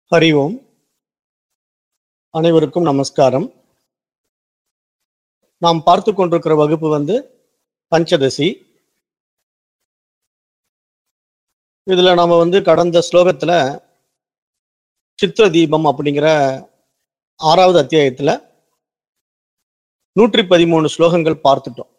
ஹரி ஓம் அனைவருக்கும் நமஸ்காரம் நாம் பார்த்து கொண்டிருக்கிற வகுப்பு வந்து பஞ்சதசி இதுல நாம வந்து கடந்த ஸ்லோகத்துல சித்திர தீபம் அப்படிங்கிற ஆறாவது அத்தியாயத்துல நூற்றி பதிமூணு ஸ்லோகங்கள் பார்த்துட்டோம்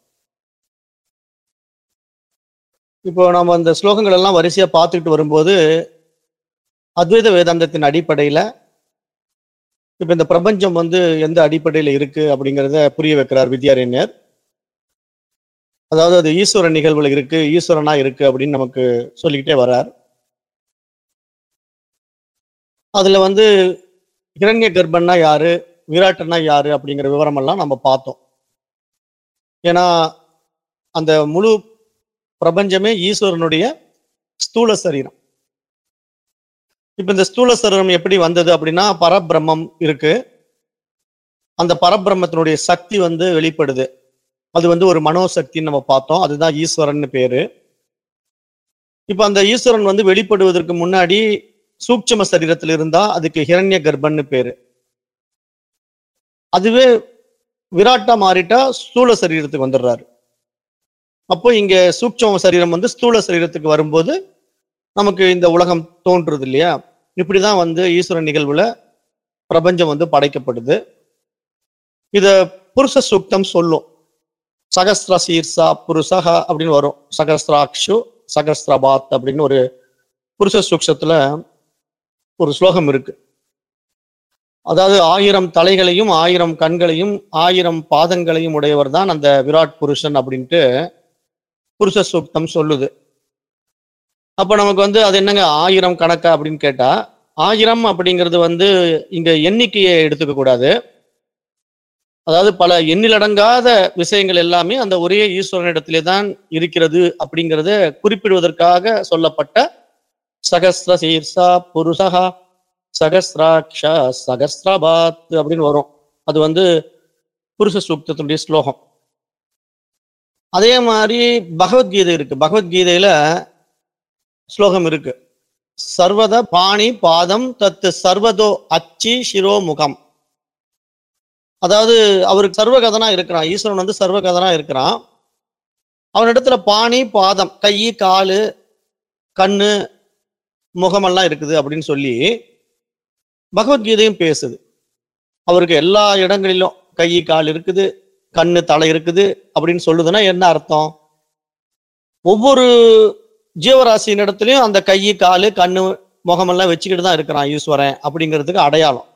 இப்போ நம்ம அந்த ஸ்லோகங்கள் எல்லாம் வரிசையா பார்த்துக்கிட்டு வரும்போது அத்வைத வேதாந்தத்தின் அடிப்படையில இப்ப இந்த பிரபஞ்சம் வந்து எந்த அடிப்படையில இருக்கு அப்படிங்கிறத புரிய வைக்கிறார் வித்யாரண்யர் அதாவது அது ஈஸ்வர நிகழ்வுல இருக்கு ஈஸ்வரனா இருக்கு அப்படின்னு நமக்கு சொல்லிக்கிட்டே வர்றார் அதுல வந்து இரண்ய கர்ப்பன்னா யாரு விராட்டனா யாரு அப்படிங்கிற விவரமெல்லாம் நம்ம பார்த்தோம் ஏன்னா அந்த முழு பிரபஞ்சமே ஈஸ்வரனுடைய ஸ்தூல சரீரம் இப்ப இந்த ஸ்தூல சரீரம் எப்படி வந்தது அப்படின்னா பரபிரம்மம் இருக்கு அந்த பரபிரம்மத்தினுடைய சக்தி வந்து வெளிப்படுது அது வந்து ஒரு மனோசக்தின்னு நம்ம பார்த்தோம் அதுதான் ஈஸ்வரன் பேரு இப்ப அந்த ஈஸ்வரன் வந்து வெளிப்படுவதற்கு முன்னாடி சூட்சம சரீரத்தில் இருந்தா அதுக்கு ஹிரண்ய கர்ப்பன்னு பேரு அதுவே விராட்டா மாறிட்டா ஸ்தூல சரீரத்துக்கு வந்துடுறாரு அப்போ இங்க சூட்சம சரீரம் வந்து ஸ்தூல சரீரத்துக்கு வரும்போது நமக்கு இந்த உலகம் தோன்றுறது இல்லையா இப்படிதான் வந்து ஈஸ்வரன் நிகழ்வுல பிரபஞ்சம் வந்து படைக்கப்படுது இத புருஷ சூக்தம் சொல்லும் சகஸ்திர சீர்சா புருஷக அப்படின்னு வரும் சகஸ்திராக்ஷு சகஸ்திரபாத் அப்படின்னு ஒரு புருஷ சூக்ஷத்துல ஒரு ஸ்லோகம் இருக்கு அதாவது ஆயிரம் தலைகளையும் ஆயிரம் கண்களையும் ஆயிரம் பாதங்களையும் உடையவர் தான் அந்த விராட் புருஷன் அப்படின்ட்டு புருஷ சூக்தம் சொல்லுது அப்ப நமக்கு வந்து அது என்னங்க ஆயிரம் கணக்கா அப்படின்னு கேட்டா ஆயிரம் அப்படிங்கிறது வந்து இங்க எண்ணிக்கையை எடுத்துக்க கூடாது அதாவது பல எண்ணிலடங்காத விஷயங்கள் எல்லாமே அந்த ஒரே ஈஸ்வரனிடத்திலே தான் இருக்கிறது அப்படிங்கிறத குறிப்பிடுவதற்காக சொல்லப்பட்ட சகஸ்ர சீர்ஷா புருஷா சகஸ்ராட்ச சகஸ்ரபாத் அப்படின்னு வரும் அது வந்து புருஷ சூக்தத்தினுடைய ஸ்லோகம் அதே மாதிரி பகவத்கீதை இருக்கு பகவத்கீதையில ஸ்லோகம் இருக்கு சர்வத பாணி பாதம் தத்து சர்வதோ அச்சி சிரோ முகம் அதாவது அவருக்கு சர்வகதனா இருக்கிறான் ஈஸ்வரன் வந்து சர்வகதனா இருக்கிறான் அவனிடத்துல பாணி பாதம் கை காலு கண்ணு முகமெல்லாம் இருக்குது அப்படின்னு சொல்லி பகவத்கீதையும் பேசுது அவருக்கு எல்லா இடங்களிலும் கை கால் இருக்குது கண்ணு தலை இருக்குது அப்படின்னு சொல்லுதுன்னா என்ன அர்த்தம் ஒவ்வொரு ஜீவராசியின் இடத்துலயும் அந்த கை காலு கண்ணு முகமெல்லாம் வச்சுக்கிட்டு தான் இருக்கிறான் ஈஸ்வரன் அப்படிங்கிறதுக்கு அடையாளம்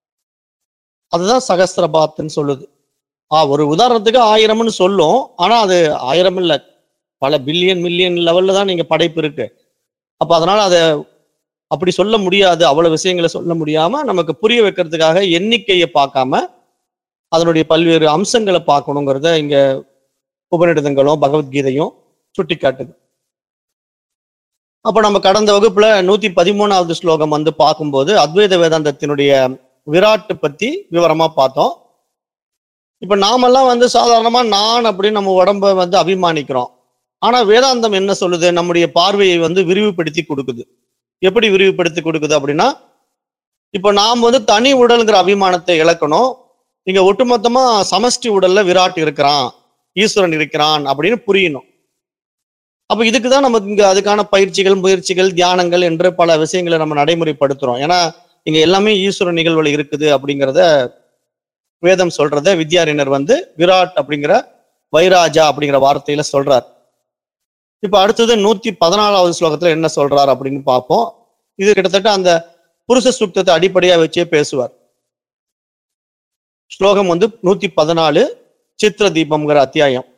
அதுதான் சகஸ்திரபாத்துன்னு சொல்லுது ஆ ஒரு உதாரணத்துக்கு ஆயிரம்னு சொல்லும் ஆனா அது ஆயிரம் இல்ல பல பில்லியன் மில்லியன் லெவல்ல தான் நீங்க படைப்பு இருக்கு அப்ப அதனால அதை அப்படி சொல்ல முடியாது அவ்வளவு விஷயங்களை சொல்ல முடியாம நமக்கு புரிய வைக்கிறதுக்காக எண்ணிக்கையை பார்க்காம அதனுடைய பல்வேறு அம்சங்களை பார்க்கணுங்கிறத இங்க உபநிடதங்களும் பகவத்கீதையும் சுட்டி காட்டுது அப்ப நம்ம கடந்த வகுப்புல நூத்தி பதிமூணாவது ஸ்லோகம் வந்து பார்க்கும்போது அத்வைத வேதாந்தத்தினுடைய விராட்டு பத்தி விவரமா பார்த்தோம் இப்ப நாமெல்லாம் வந்து சாதாரணமா நான் அப்படின்னு நம்ம உடம்ப வந்து அபிமானிக்கிறோம் ஆனா வேதாந்தம் என்ன சொல்லுது நம்முடைய பார்வையை வந்து விரிவுபடுத்தி கொடுக்குது எப்படி விரிவுபடுத்தி கொடுக்குது அப்படின்னா இப்போ நாம் வந்து தனி உடல்ங்கிற அபிமானத்தை இழக்கணும் இங்க ஒட்டுமொத்தமா சமஷ்டி உடல்ல விராட் இருக்கிறான் ஈஸ்வரன் இருக்கிறான் அப்படின்னு புரியணும் அப்ப இதுக்கு தான் நமக்கு இங்க அதுக்கான பயிற்சிகள் முயற்சிகள் தியானங்கள் என்று பல விஷயங்களை நம்ம நடைமுறைப்படுத்துறோம் ஏன்னா இங்க எல்லாமே ஈஸ்வர நிகழ்வுல இருக்குது அப்படிங்கிறத வேதம் சொல்றத வித்யாரிணர் வந்து விராட் அப்படிங்கிற வைராஜா அப்படிங்கிற வார்த்தையில சொல்றார் இப்ப அடுத்தது நூத்தி பதினாலாவது ஸ்லோகத்துல என்ன சொல்றார் அப்படின்னு பார்ப்போம் இது கிட்டத்தட்ட அந்த புருஷ சூக்தத்தை அடிப்படையா வச்சே பேசுவார் ஸ்லோகம் வந்து நூத்தி பதினாலு சித்திர தீபம்ங்கிற அத்தியாயம்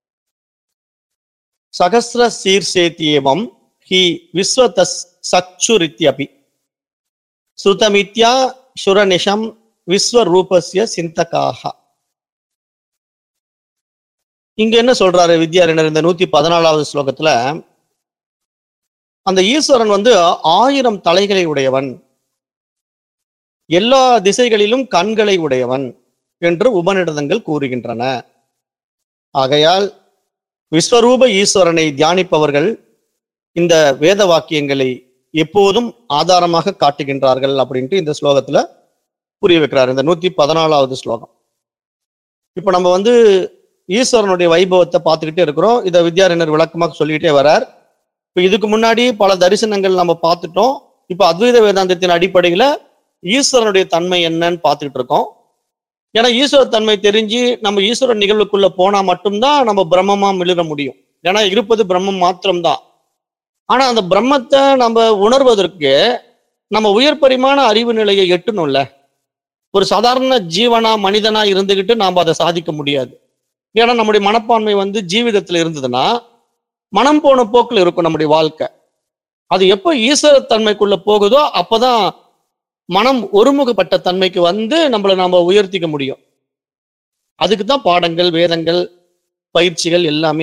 சகசிர சீர்ஷேத்தியேவம் ஹி விஸ்வதஸ் சச்சுரித்யபி ஸ்ருதமித்யா சுரநிஷம் விஸ்வரூபஸ்ய சிந்தகாக இங்க என்ன சொல்றாரு வித்யாரண்யர் இந்த நூத்தி பதினாலாவது ஸ்லோகத்துல அந்த ஈஸ்வரன் வந்து ஆயிரம் தலைகளை உடையவன் எல்லா திசைகளிலும் கண்களை உடையவன் என்று உபநிடதங்கள் கூறுகின்றன ஆகையால் விஸ்வரூப ஈஸ்வரனை தியானிப்பவர்கள் இந்த வேத வாக்கியங்களை எப்போதும் ஆதாரமாக காட்டுகின்றார்கள் அப்படின்ட்டு இந்த ஸ்லோகத்துல புரிய வைக்கிறார் இந்த நூத்தி பதினாலாவது ஸ்லோகம் இப்ப நம்ம வந்து ஈஸ்வரனுடைய வைபவத்தை பார்த்துக்கிட்டே இருக்கிறோம் இதை வித்யாரண்யர் விளக்கமாக சொல்லிக்கிட்டே வரார் இப்ப இதுக்கு முன்னாடி பல தரிசனங்கள் நம்ம பார்த்துட்டோம் இப்ப அத்வைத வேதாந்தத்தின் அடிப்படையில ஈஸ்வரனுடைய தன்மை என்னன்னு பார்த்துக்கிட்டு இருக்கோம் ஏன்னா ஈஸ்வர தன்மை தெரிஞ்சு நம்ம ஈஸ்வரன் நிகழ்வுக்குள்ள போனா மட்டும்தான் நம்ம பிரம்மமா மிளிர முடியும் ஏன்னா இருப்பது பிரம்மம் மாத்திரம்தான் ஆனா அந்த பிரம்மத்தை நம்ம உணர்வதற்கு நம்ம உயர் பரிமாண அறிவு நிலையை எட்டணும்ல ஒரு சாதாரண ஜீவனா மனிதனா இருந்துகிட்டு நாம் அதை சாதிக்க முடியாது ஏன்னா நம்முடைய மனப்பான்மை வந்து ஜீவிதத்துல இருந்ததுன்னா மனம் போன போக்குல இருக்கும் நம்முடைய வாழ்க்கை அது எப்போ ஈஸ்வர தன்மைக்குள்ள போகுதோ அப்பதான் மனம் ஒருமுகப்பட்ட தன்மைக்கு வந்து நம்மளை நாம உயர்த்திக்க முடியும் அதுக்கு தான் பாடங்கள் வேதங்கள் பயிற்சிகள் எல்லாமே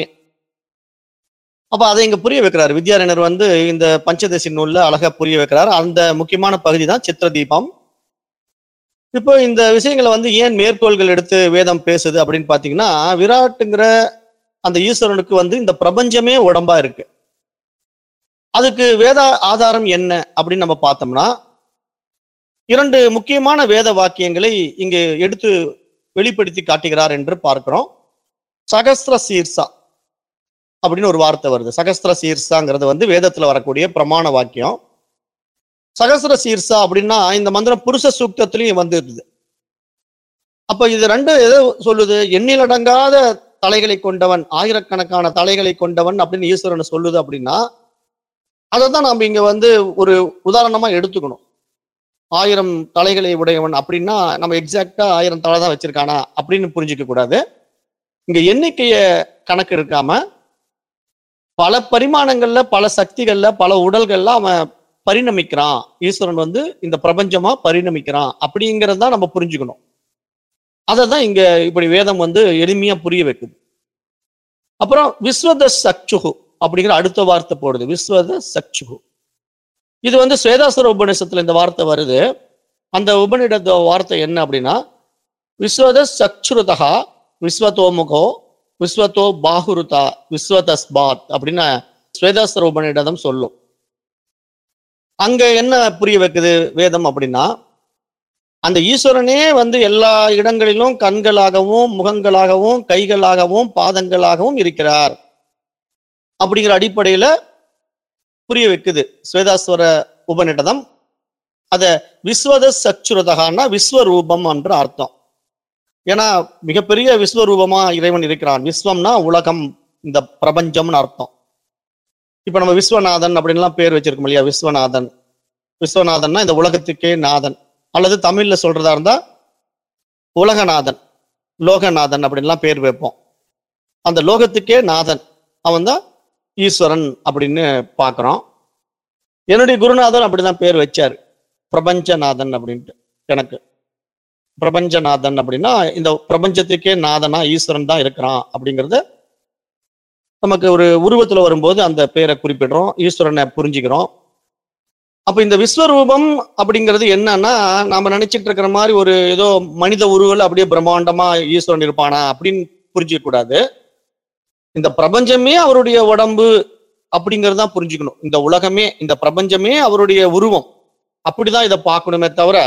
அப்ப அதை இங்க புரிய வைக்கிறார் வித்யாரண்யர் வந்து இந்த பஞ்சதசி நூல்ல அழகா புரிய வைக்கிறார் அந்த முக்கியமான பகுதி தான் சித்திர தீபம் இப்போ இந்த விஷயங்களை வந்து ஏன் மேற்கோள்கள் எடுத்து வேதம் பேசுது அப்படின்னு பாத்தீங்கன்னா விராட்டுங்கிற அந்த ஈஸ்வரனுக்கு வந்து இந்த பிரபஞ்சமே உடம்பா இருக்கு அதுக்கு வேத ஆதாரம் என்ன அப்படின்னு நம்ம பார்த்தோம்னா இரண்டு முக்கியமான வேத வாக்கியங்களை இங்கு எடுத்து வெளிப்படுத்தி காட்டுகிறார் என்று பார்க்கிறோம் சகஸ்திர சீர்ஷா அப்படின்னு ஒரு வார்த்தை வருது சகஸ்திர சீர்ஷாங்கிறது வந்து வேதத்துல வரக்கூடிய பிரமாண வாக்கியம் சகஸ்திர சீர்ஷா அப்படின்னா இந்த மந்திரம் புருஷ சூக்தத்திலையும் வந்துருது அப்ப இது ரெண்டு எதை சொல்லுது எண்ணிலடங்காத தலைகளை கொண்டவன் ஆயிரக்கணக்கான தலைகளை கொண்டவன் அப்படின்னு ஈஸ்வரன் சொல்லுது அப்படின்னா அதை தான் நம்ம இங்க வந்து ஒரு உதாரணமா எடுத்துக்கணும் ஆயிரம் தலைகளை உடையவன் அப்படின்னா நம்ம எக்ஸாக்டா ஆயிரம் தலை தான் வச்சிருக்கானா அப்படின்னு புரிஞ்சுக்க கூடாது இங்க எண்ணிக்கைய கணக்கு இருக்காம பல பரிமாணங்கள்ல பல சக்திகள்ல பல உடல்கள்ல அவன் பரிணமிக்கிறான் ஈஸ்வரன் வந்து இந்த பிரபஞ்சமா பரிணமிக்கிறான் அப்படிங்கறத தான் நம்ம புரிஞ்சுக்கணும் அதை தான் இங்க இப்படி வேதம் வந்து எளிமையா புரிய வைக்குது அப்புறம் விஸ்வத சக்சுகு அப்படிங்கிற அடுத்த வார்த்தை போடுது விஸ்வத சக்சுகு இது வந்து ஸ்வேதாசுர உபநிஷத்துல இந்த வார்த்தை வருது அந்த உபநிட வார்த்தை என்ன அப்படின்னா விஸ்வத சக்ஷுருதா விஸ்வதோமுகோ விஸ்வத்தோ பாகுருதா விஸ்வதஸ்பாத் அப்படின்னு ஸ்வேதாசுர உபநிடதம் சொல்லும் அங்க என்ன புரிய வைக்குது வேதம் அப்படின்னா அந்த ஈஸ்வரனே வந்து எல்லா இடங்களிலும் கண்களாகவும் முகங்களாகவும் கைகளாகவும் பாதங்களாகவும் இருக்கிறார் அப்படிங்கிற அடிப்படையில புரிய வைக்குது ஸ்வேதாஸ்வர உபநிடதம் அத விஸ்வத சச்சுரதகான்னா விஸ்வரூபம் என்ற அர்த்தம் ஏன்னா மிகப்பெரிய விஸ்வரூபமா இறைவன் இருக்கிறான் விஸ்வம்னா உலகம் இந்த பிரபஞ்சம்னு அர்த்தம் இப்ப நம்ம விஸ்வநாதன் அப்படின்லாம் பேர் வச்சிருக்கோம் இல்லையா விஸ்வநாதன் விஸ்வநாதன்னா இந்த உலகத்துக்கே நாதன் அல்லது தமிழ்ல சொல்றதா இருந்தா உலகநாதன் லோகநாதன் அப்படின்லாம் பேர் வைப்போம் அந்த லோகத்துக்கே நாதன் அவன் தான் ஈஸ்வரன் அப்படின்னு பார்க்குறோம் என்னுடைய குருநாதன் அப்படிதான் பேர் வச்சார் பிரபஞ்சநாதன் அப்படின்ட்டு எனக்கு பிரபஞ்சநாதன் அப்படின்னா இந்த பிரபஞ்சத்துக்கே நாதனா ஈஸ்வரன் தான் இருக்கிறான் அப்படிங்கிறத நமக்கு ஒரு உருவத்துல வரும்போது அந்த பேரை குறிப்பிடுறோம் ஈஸ்வரனை புரிஞ்சுக்கிறோம் அப்ப இந்த விஸ்வரூபம் அப்படிங்கிறது என்னன்னா நாம நினைச்சிட்டு இருக்கிற மாதிரி ஒரு ஏதோ மனித உருவல் அப்படியே பிரம்மாண்டமா ஈஸ்வரன் இருப்பானா அப்படின்னு புரிஞ்சிக்க கூடாது இந்த பிரபஞ்சமே அவருடைய உடம்பு அப்படிங்கிறது தான் புரிஞ்சுக்கணும் இந்த உலகமே இந்த பிரபஞ்சமே அவருடைய உருவம் அப்படிதான் இதை பார்க்கணுமே தவிர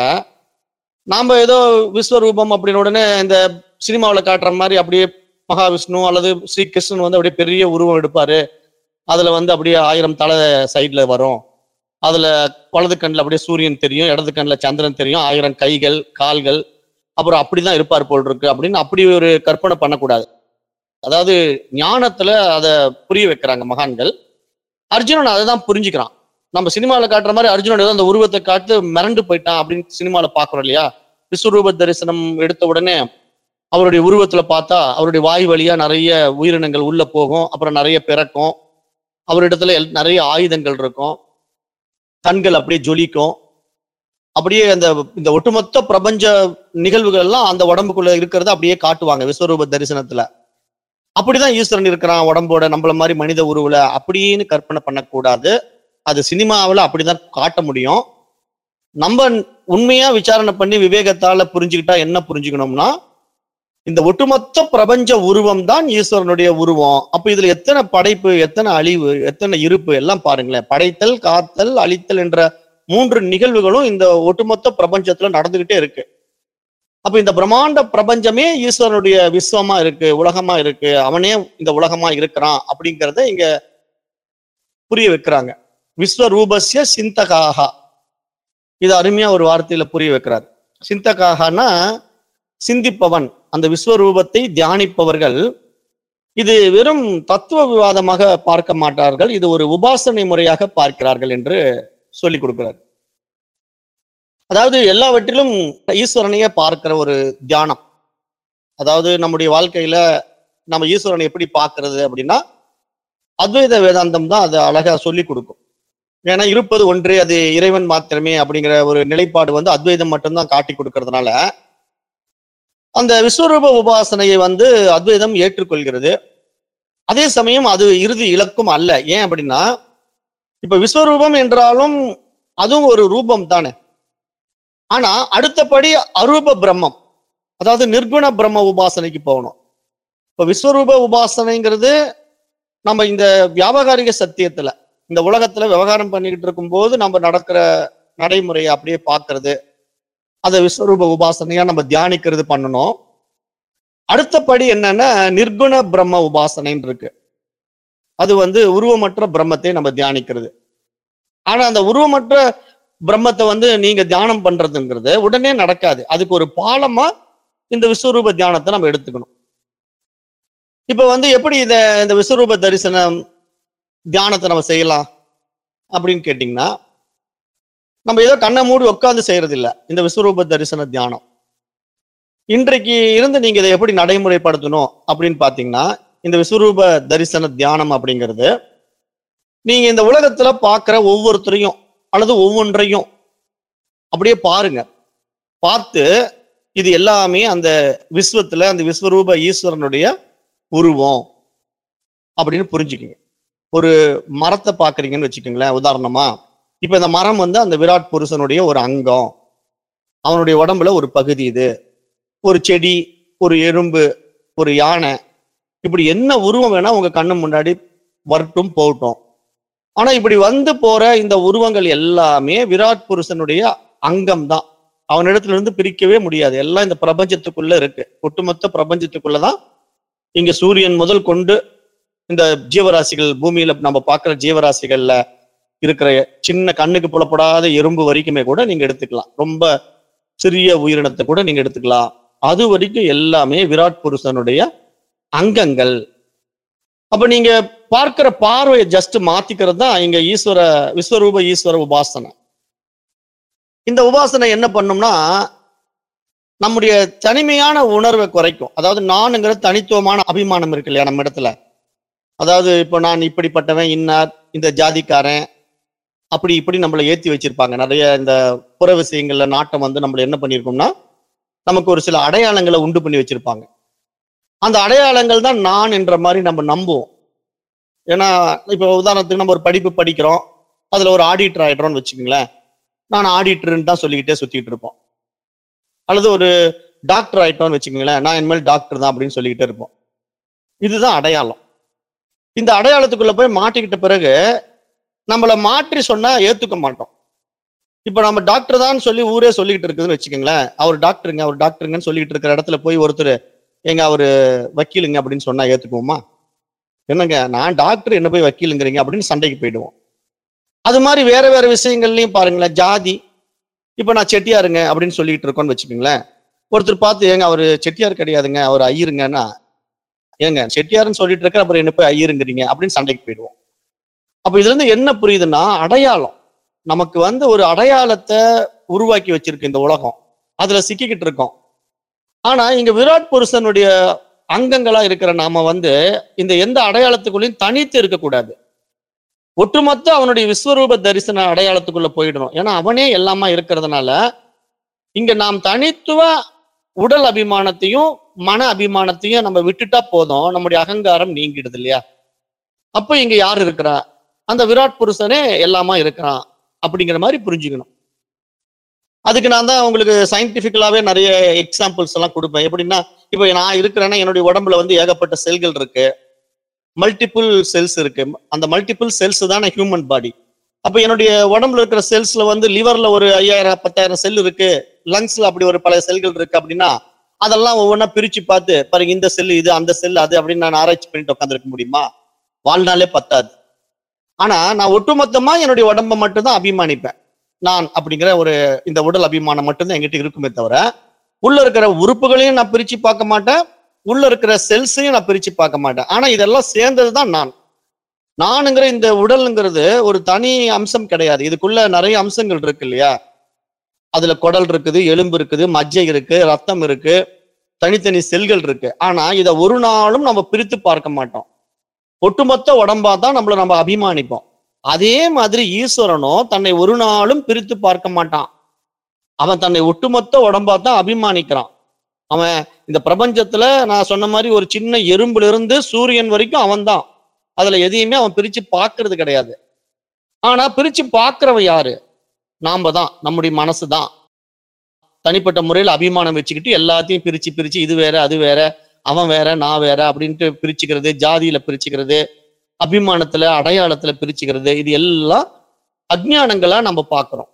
நாம ஏதோ விஸ்வரூபம் அப்படின்னு உடனே இந்த சினிமாவில் காட்டுற மாதிரி அப்படியே மகாவிஷ்ணு அல்லது ஸ்ரீகிருஷ்ணன் வந்து அப்படியே பெரிய உருவம் எடுப்பாரு அதுல வந்து அப்படியே ஆயிரம் தலை சைட்ல வரும் அதுல வலது கண்ணில் அப்படியே சூரியன் தெரியும் இடது கண்ணில் சந்திரன் தெரியும் ஆயிரம் கைகள் கால்கள் அப்புறம் அப்படிதான் இருப்பார் போல் இருக்கு அப்படின்னு அப்படி ஒரு கற்பனை பண்ணக்கூடாது அதாவது ஞானத்துல அதை புரிய வைக்கிறாங்க மகான்கள் அர்ஜுனன் அதை தான் புரிஞ்சுக்கிறான் நம்ம சினிமாவில் காட்டுற மாதிரி அர்ஜுனன் ஏதோ அந்த உருவத்தை காட்டு மிரண்டு போயிட்டான் அப்படின்னு சினிமாவில் பார்க்குறோம் இல்லையா விஸ்வரூப தரிசனம் எடுத்த உடனே அவருடைய உருவத்துல பார்த்தா அவருடைய வாய் வழியா நிறைய உயிரினங்கள் உள்ள போகும் அப்புறம் நிறைய பிறக்கும் அவரிடத்துல எல்- நிறைய ஆயுதங்கள் இருக்கும் கண்கள் அப்படியே ஜொலிக்கும் அப்படியே அந்த இந்த ஒட்டுமொத்த பிரபஞ்ச நிகழ்வுகள் எல்லாம் அந்த உடம்புக்குள்ள இருக்கிறத அப்படியே காட்டுவாங்க விஸ்வரூப தரிசனத்துல அப்படிதான் ஈஸ்வரன் இருக்கிறான் உடம்போட நம்மள மாதிரி மனித உருவுல அப்படின்னு கற்பனை பண்ணக்கூடாது அது சினிமாவில் அப்படிதான் காட்ட முடியும் நம்ம உண்மையா விசாரணை பண்ணி விவேகத்தால புரிஞ்சுக்கிட்டா என்ன புரிஞ்சுக்கணும்னா இந்த ஒட்டுமொத்த பிரபஞ்ச உருவம் தான் ஈஸ்வரனுடைய உருவம் அப்ப இதுல எத்தனை படைப்பு எத்தனை அழிவு எத்தனை இருப்பு எல்லாம் பாருங்களேன் படைத்தல் காத்தல் அழித்தல் என்ற மூன்று நிகழ்வுகளும் இந்த ஒட்டுமொத்த பிரபஞ்சத்துல நடந்துகிட்டே இருக்கு அப்ப இந்த பிரம்மாண்ட பிரபஞ்சமே ஈஸ்வரனுடைய விஸ்வமா இருக்கு உலகமா இருக்கு அவனே இந்த உலகமா இருக்கிறான் அப்படிங்கிறத இங்க புரிய வைக்கிறாங்க விஸ்வரூபஸ்ய சிந்தகாகா இது அருமையா ஒரு வார்த்தையில புரிய வைக்கிறார் சிந்தகாகனா சிந்திப்பவன் அந்த விஸ்வரூபத்தை தியானிப்பவர்கள் இது வெறும் தத்துவ விவாதமாக பார்க்க மாட்டார்கள் இது ஒரு உபாசனை முறையாக பார்க்கிறார்கள் என்று சொல்லிக் கொடுக்கிறார் அதாவது எல்லாவற்றிலும் ஈஸ்வரனையே பார்க்கிற ஒரு தியானம் அதாவது நம்முடைய வாழ்க்கையில நம்ம ஈஸ்வரனை எப்படி பார்க்கிறது அப்படின்னா அத்வைத வேதாந்தம் தான் அதை அழகா சொல்லி கொடுக்கும் ஏன்னா இருப்பது ஒன்றே அது இறைவன் மாத்திரமே அப்படிங்கிற ஒரு நிலைப்பாடு வந்து அத்வைதம் மட்டும்தான் காட்டி கொடுக்கறதுனால அந்த விஸ்வரூப உபாசனையை வந்து அத்வைதம் ஏற்றுக்கொள்கிறது அதே சமயம் அது இறுதி இலக்கும் அல்ல ஏன் அப்படின்னா இப்ப விஸ்வரூபம் என்றாலும் அதுவும் ஒரு ரூபம் தானே ஆனா அடுத்தபடி அரூப பிரம்மம் அதாவது நிர்குண பிரம்ம உபாசனைக்கு போகணும் இப்ப விஸ்வரூப உபாசனைங்கிறது நம்ம இந்த வியாபகாரிக சத்தியத்துல இந்த உலகத்துல விவகாரம் பண்ணிக்கிட்டு இருக்கும்போது நம்ம நடக்கிற நடைமுறையை அப்படியே பார்க்கிறது அதை விஸ்வரூப உபாசனையா நம்ம தியானிக்கிறது பண்ணணும் அடுத்தபடி என்னன்னா நிர்குண பிரம்ம உபாசனைன்னு இருக்கு அது வந்து உருவமற்ற பிரம்மத்தை நம்ம தியானிக்கிறது ஆனா அந்த உருவமற்ற பிரம்மத்தை வந்து நீங்க தியானம் பண்றதுங்கிறது உடனே நடக்காது அதுக்கு ஒரு பாலமா இந்த விஸ்வரூப தியானத்தை நம்ம எடுத்துக்கணும் இப்ப வந்து எப்படி இத இந்த விஸ்வரூப தரிசனம் தியானத்தை நம்ம செய்யலாம் அப்படின்னு கேட்டிங்கன்னா நம்ம ஏதோ கண்ணை மூடி உட்காந்து செய்யறது இல்ல இந்த விஸ்வரூப தரிசன தியானம் இன்றைக்கு இருந்து நீங்க இதை எப்படி நடைமுறைப்படுத்தணும் அப்படின்னு பாத்தீங்கன்னா இந்த விஸ்வரூப தரிசன தியானம் அப்படிங்கிறது நீங்க இந்த உலகத்துல பார்க்கிற ஒவ்வொருத்தரையும் அல்லது ஒவ்வொன்றையும் அப்படியே பாருங்க பார்த்து இது எல்லாமே அந்த விஸ்வத்துல அந்த விஸ்வரூப ஈஸ்வரனுடைய உருவம் அப்படின்னு புரிஞ்சுக்குங்க ஒரு மரத்தை பாக்குறீங்கன்னு வச்சுக்கோங்களேன் உதாரணமா இப்ப இந்த மரம் வந்து அந்த விராட் புருஷனுடைய ஒரு அங்கம் அவனுடைய உடம்புல ஒரு பகுதி இது ஒரு செடி ஒரு எறும்பு ஒரு யானை இப்படி என்ன உருவம் வேணா உங்க கண்ணு முன்னாடி வரட்டும் போகட்டும் ஆனா இப்படி வந்து போற இந்த உருவங்கள் எல்லாமே விராட் புருஷனுடைய அங்கம் தான் அவனிடத்துல இருந்து பிரிக்கவே முடியாது எல்லாம் இந்த பிரபஞ்சத்துக்குள்ள இருக்கு ஒட்டுமொத்த பிரபஞ்சத்துக்குள்ளதான் இங்க சூரியன் முதல் கொண்டு இந்த ஜீவராசிகள் பூமியில நம்ம பார்க்கிற ஜீவராசிகள்ல இருக்கிற சின்ன கண்ணுக்கு புலப்படாத எறும்பு வரைக்குமே கூட நீங்க எடுத்துக்கலாம் ரொம்ப சிறிய உயிரினத்தை கூட நீங்க எடுத்துக்கலாம் அது வரைக்கும் எல்லாமே விராட் புருஷனுடைய அங்கங்கள் அப்ப நீங்க பார்க்கிற பார்வையை ஜஸ்ட் மாத்திக்கிறது தான் இங்க ஈஸ்வர விஸ்வரூப ஈஸ்வர உபாசனை இந்த உபாசனை என்ன பண்ணும்னா நம்முடைய தனிமையான உணர்வை குறைக்கும் அதாவது நானுங்கிற தனித்துவமான அபிமானம் இருக்கு இல்லையா நம்ம இடத்துல அதாவது இப்போ நான் இப்படிப்பட்டவன் இன்னார் இந்த ஜாதிக்காரன் அப்படி இப்படி நம்மளை ஏத்தி வச்சிருப்பாங்க நிறைய இந்த புற விஷயங்கள்ல நாட்டம் வந்து நம்மள என்ன பண்ணியிருக்கோம்னா நமக்கு ஒரு சில அடையாளங்களை உண்டு பண்ணி வச்சிருப்பாங்க அந்த அடையாளங்கள் தான் நான் என்ற மாதிரி நம்ம நம்புவோம் ஏன்னா இப்போ உதாரணத்துக்கு நம்ம ஒரு படிப்பு படிக்கிறோம் அதுல ஒரு ஆடிட்டர் ஆயிடுறோம்னு வச்சுக்கோங்களேன் நான் ஆடிட்டர்னு தான் சொல்லிக்கிட்டே சுத்திட்டு இருப்போம் அல்லது ஒரு டாக்டர் ஆயிட்டோம்னு வச்சுக்கோங்களேன் நான் இனிமேல் டாக்டர் தான் அப்படின்னு சொல்லிக்கிட்டே இருப்போம் இதுதான் அடையாளம் இந்த அடையாளத்துக்குள்ள போய் மாட்டிக்கிட்ட பிறகு நம்மளை மாற்றி சொன்னா ஏத்துக்க மாட்டோம் இப்ப நம்ம டாக்டர் தான் சொல்லி ஊரே சொல்லிக்கிட்டு இருக்குதுன்னு வச்சுக்கோங்களேன் அவர் டாக்டருங்க அவர் டாக்டருங்கன்னு சொல்லிட்டு இருக்கிற இடத்துல போய் ஒருத்தர் எங்க அவரு வக்கீலுங்க அப்படின்னு சொன்னா ஏத்துக்குவோமா என்னங்க நான் டாக்டர் என்ன போய் வக்கீலுங்கிறீங்க அப்படின்னு சண்டைக்கு போயிடுவோம் அது மாதிரி வேற வேற விஷயங்கள்லயும் பாருங்களேன் ஜாதி இப்ப நான் செட்டியாருங்க அப்படின்னு சொல்லிட்டு இருக்கோம்னு வச்சுக்கோங்களேன் ஒருத்தர் பார்த்து ஏங்க அவர் செட்டியார் கிடையாதுங்க அவர் ஐயருங்கன்னா ஏங்க செட்டியாருன்னு சொல்லிட்டு இருக்க அப்புறம் என்ன போய் ஐயருங்கிறீங்க அப்படின்னு சண்டைக்கு போயிடுவோம் அப்ப இதுல இருந்து என்ன புரியுதுன்னா அடையாளம் நமக்கு வந்து ஒரு அடையாளத்தை உருவாக்கி வச்சிருக்கு இந்த உலகம் அதுல சிக்கிக்கிட்டு இருக்கோம் ஆனா இங்க விராட் புருஷனுடைய அங்கங்களா இருக்கிற நாம வந்து இந்த எந்த அடையாளத்துக்குள்ளேயும் தனித்து இருக்கக்கூடாது ஒட்டுமொத்த அவனுடைய விஸ்வரூப தரிசன அடையாளத்துக்குள்ள போயிடணும் ஏன்னா அவனே எல்லாமா இருக்கிறதுனால இங்க நாம் தனித்துவ உடல் அபிமானத்தையும் மன அபிமானத்தையும் நம்ம விட்டுட்டா போதும் நம்முடைய அகங்காரம் நீங்கிடுது இல்லையா அப்போ இங்க யார் இருக்கிறா அந்த விராட் புருஷனே எல்லாமா இருக்கிறான் அப்படிங்கிற மாதிரி புரிஞ்சுக்கணும் அதுக்கு நான் தான் உங்களுக்கு சயின்டிபிக்கலாவே நிறைய எக்ஸாம்பிள்ஸ் எல்லாம் கொடுப்பேன் எப்படின்னா இப்போ நான் இருக்கிறேன்னா என்னுடைய உடம்புல வந்து ஏகப்பட்ட செல்கள் இருக்கு மல்டிபிள் செல்ஸ் இருக்கு அந்த மல்டிபிள் செல்ஸ் தானே ஹியூமன் பாடி அப்ப என்னுடைய உடம்புல இருக்கிற செல்ஸ்ல வந்து லிவர்ல ஒரு ஐயாயிரம் பத்தாயிரம் செல் இருக்கு லங்ஸ்ல அப்படி ஒரு பல செல்கள் இருக்கு அப்படின்னா அதெல்லாம் ஒவ்வொன்றா பிரிச்சு பார்த்து பாருங்க இந்த செல் இது அந்த செல் அது அப்படின்னு நான் ஆராய்ச்சி பண்ணிட்டு உட்காந்துருக்க முடியுமா வாழ்நாளே பத்தாது ஆனா நான் ஒட்டுமொத்தமா என்னுடைய உடம்ப மட்டும்தான் அபிமானிப்பேன் நான் அப்படிங்கிற ஒரு இந்த உடல் அபிமானம் மட்டும்தான் என்கிட்ட இருக்குமே தவிர உள்ள இருக்கிற உறுப்புகளையும் நான் பிரிச்சு பார்க்க மாட்டேன் உள்ள இருக்கிற செல்ஸையும் நான் பிரிச்சு பார்க்க மாட்டேன் ஆனா இதெல்லாம் சேர்ந்ததுதான் நான் நானுங்கிற இந்த உடல்ங்கிறது ஒரு தனி அம்சம் கிடையாது இதுக்குள்ள நிறைய அம்சங்கள் இருக்கு இல்லையா அதுல குடல் இருக்குது எலும்பு இருக்குது மஜ்ஜை இருக்கு ரத்தம் இருக்கு தனித்தனி செல்கள் இருக்கு ஆனா இதை ஒரு நாளும் நம்ம பிரித்து பார்க்க மாட்டோம் ஒட்டுமொத்த உடம்பா தான் நம்மள நம்ம அபிமானிப்போம் அதே மாதிரி ஈஸ்வரனும் தன்னை ஒரு நாளும் பிரித்து பார்க்க மாட்டான் அவன் தன்னை ஒட்டுமொத்த உடம்பா தான் அபிமானிக்கிறான் அவன் இந்த பிரபஞ்சத்துல நான் சொன்ன மாதிரி ஒரு சின்ன எறும்புல இருந்து சூரியன் வரைக்கும் அவன்தான் அதுல எதையுமே அவன் பிரிச்சு பார்க்கிறது கிடையாது ஆனா பிரிச்சு பார்க்கிறவன் யாரு நாம தான் நம்முடைய மனசு தான் தனிப்பட்ட முறையில் அபிமானம் வச்சுக்கிட்டு எல்லாத்தையும் பிரிச்சு பிரிச்சு இது வேற அது வேற அவன் வேற நான் வேற அப்படின்ட்டு பிரிச்சுக்கிறது ஜாதியில பிரிச்சுக்கிறது அபிமானத்துல அடையாளத்துல பிரிச்சுக்கிறது இது எல்லாம் அஜ்ஞானங்களா நம்ம பார்க்கிறோம்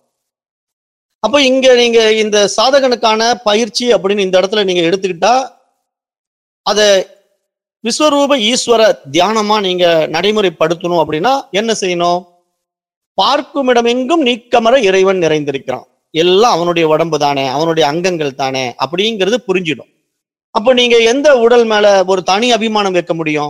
அப்போ இங்க நீங்க இந்த சாதகனுக்கான பயிற்சி அப்படின்னு இந்த இடத்துல நீங்க எடுத்துக்கிட்டா அத விஸ்வரூப ஈஸ்வர தியானமா நீங்க நடைமுறைப்படுத்தணும் அப்படின்னா என்ன செய்யணும் பார்க்கும் இடமெங்கும் நீக்கமர இறைவன் நிறைந்திருக்கிறான் எல்லாம் அவனுடைய உடம்பு தானே அவனுடைய அங்கங்கள் தானே அப்படிங்கிறது புரிஞ்சிடும் அப்போ நீங்க எந்த உடல் மேல ஒரு தனி அபிமானம் வைக்க முடியும்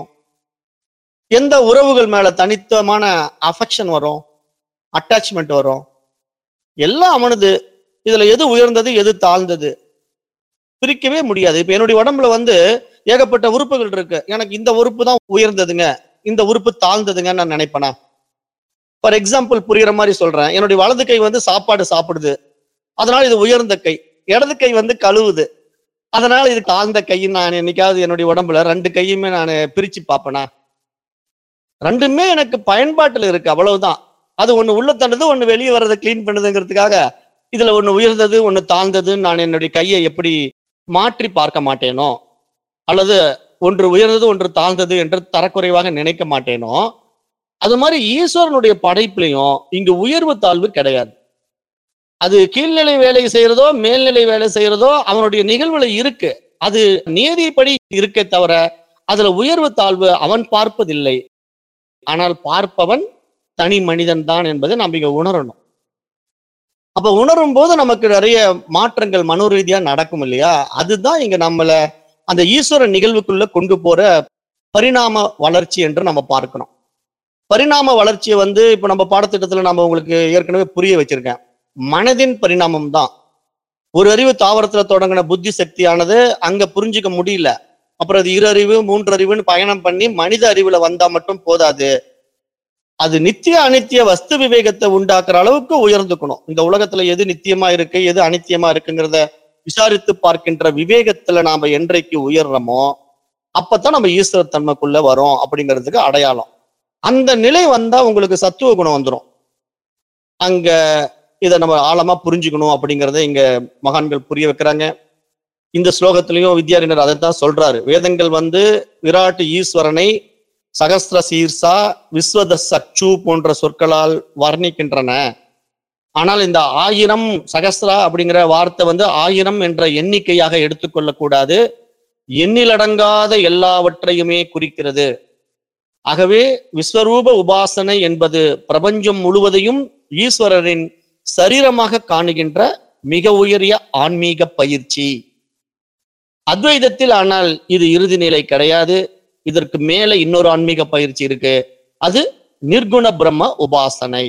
எந்த உறவுகள் மேல தனித்துவமான அஃபெக்ஷன் வரும் அட்டாச்மெண்ட் வரும் எல்லாம் அவனது இதுல எது உயர்ந்தது எது தாழ்ந்தது பிரிக்கவே முடியாது இப்ப என்னுடைய உடம்புல வந்து ஏகப்பட்ட உறுப்புகள் இருக்கு எனக்கு இந்த உறுப்பு தான் உயர்ந்ததுங்க இந்த உறுப்பு தாழ்ந்ததுங்கன்னு நான் நினைப்பேனா ஃபார் எக்ஸாம்பிள் புரியுற மாதிரி சொல்றேன் என்னுடைய வலது கை வந்து சாப்பாடு சாப்பிடுது அதனால இது உயர்ந்த கை இடது கை வந்து கழுவுது அதனால இது தாழ்ந்த கைன்னு நான் என்னைக்காவது என்னுடைய உடம்புல ரெண்டு கையுமே நான் பிரிச்சு பார்ப்பேனா ரெண்டுமே எனக்கு பயன்பாட்டுல இருக்கு அவ்வளவுதான் அது ஒண்ணு உள்ள தண்டது ஒண்ணு வெளியே வர்றதை கிளீன் பண்ணுதுங்கிறதுக்காக இதுல ஒண்ணு உயர்ந்தது ஒண்ணு தாழ்ந்ததுன்னு நான் என்னுடைய கையை எப்படி மாற்றி பார்க்க மாட்டேனோ அல்லது ஒன்று உயர்ந்தது ஒன்று தாழ்ந்தது என்று தரக்குறைவாக நினைக்க மாட்டேனோ அது மாதிரி ஈஸ்வரனுடைய படைப்புலையும் இங்கு உயர்வு தாழ்வு கிடையாது அது கீழ்நிலை வேலை செய்யறதோ மேல்நிலை வேலை செய்யறதோ அவனுடைய நிகழ்வுல இருக்கு அது நியதிப்படி இருக்கே தவிர அதுல உயர்வு தாழ்வு அவன் பார்ப்பதில்லை ஆனால் பார்ப்பவன் தனி மனிதன் தான் என்பதை நம்ம இங்க உணரணும் அப்ப உணரும் போது நமக்கு நிறைய மாற்றங்கள் மனோரீதியா நடக்கும் இல்லையா அதுதான் இங்க நம்மள அந்த ஈஸ்வர நிகழ்வுக்குள்ள கொண்டு போற பரிணாம வளர்ச்சி என்று நம்ம பார்க்கணும் பரிணாம வளர்ச்சியை வந்து இப்ப நம்ம பாடத்திட்டத்துல நம்ம உங்களுக்கு ஏற்கனவே புரிய வச்சிருக்கேன் மனதின் பரிணாமம் தான் ஒரு அறிவு தாவரத்துல தொடங்கின புத்தி சக்தியானது அங்க புரிஞ்சுக்க முடியல அப்புறம் அது இரு அறிவு மூன்று அறிவுன்னு பயணம் பண்ணி மனித அறிவுல வந்தா மட்டும் போதாது அது நித்திய அனித்திய வஸ்து விவேகத்தை உண்டாக்குற அளவுக்கு உயர்ந்துக்கணும் இந்த உலகத்துல எது நித்தியமா இருக்கு எது அனித்தியமா இருக்குங்கிறத விசாரித்து பார்க்கின்ற விவேகத்துல நாம என்றைக்கு உயர்றோமோ அப்பதான் நம்ம ஈஸ்வர தன்மைக்குள்ள வரோம் அப்படிங்கிறதுக்கு அடையாளம் அந்த நிலை வந்தா உங்களுக்கு சத்துவ குணம் வந்துடும் அங்க இதை நம்ம ஆழமா புரிஞ்சுக்கணும் அப்படிங்கறத இங்க மகான்கள் புரிய வைக்கிறாங்க இந்த ஸ்லோகத்திலையும் வித்யாரிணர் அதை தான் சொல்றாரு வேதங்கள் வந்து விராட் ஈஸ்வரனை சகஸ்ர சீர்சா விஸ்வத சச்சு போன்ற சொற்களால் வர்ணிக்கின்றன ஆனால் இந்த ஆயிரம் சகஸ்ரா அப்படிங்கிற வார்த்தை வந்து ஆயிரம் என்ற எண்ணிக்கையாக எடுத்துக்கொள்ளக்கூடாது எண்ணிலடங்காத எல்லாவற்றையுமே குறிக்கிறது ஆகவே விஸ்வரூப உபாசனை என்பது பிரபஞ்சம் முழுவதையும் ஈஸ்வரரின் சரீரமாக காணுகின்ற மிக உயரிய ஆன்மீக பயிற்சி அத்வைதத்தில் ஆனால் இது இறுதி நிலை கிடையாது இதற்கு மேல இன்னொரு ஆன்மீக பயிற்சி இருக்கு அது நிர்குண பிரம்ம உபாசனை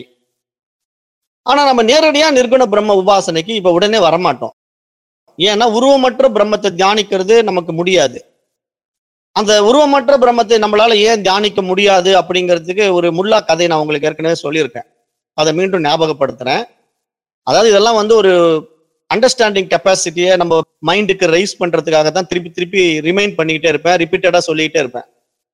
ஆனா நம்ம நேரடியா நிர்குண பிரம்ம உபாசனைக்கு இப்ப உடனே வரமாட்டோம் ஏன்னா உருவமற்ற பிரம்மத்தை தியானிக்கிறது நமக்கு முடியாது அந்த உருவமற்ற பிரம்மத்தை நம்மளால ஏன் தியானிக்க முடியாது அப்படிங்கிறதுக்கு ஒரு முல்லா கதை நான் உங்களுக்கு ஏற்கனவே சொல்லியிருக்கேன் அதை மீண்டும் ஞாபகப்படுத்துறேன் அதாவது இதெல்லாம் வந்து ஒரு அண்டர்ஸ்டாண்டிங் கெப்பாசிட்டியை நம்ம மைண்டுக்கு ரைஸ் பண்றதுக்காக தான் திருப்பி திருப்பி ரிமைண்ட் பண்ணிக்கிட்டே இருப்பேன் ரிப்பீட்டடா சொல்லிக்கிட்டே இருப்பேன்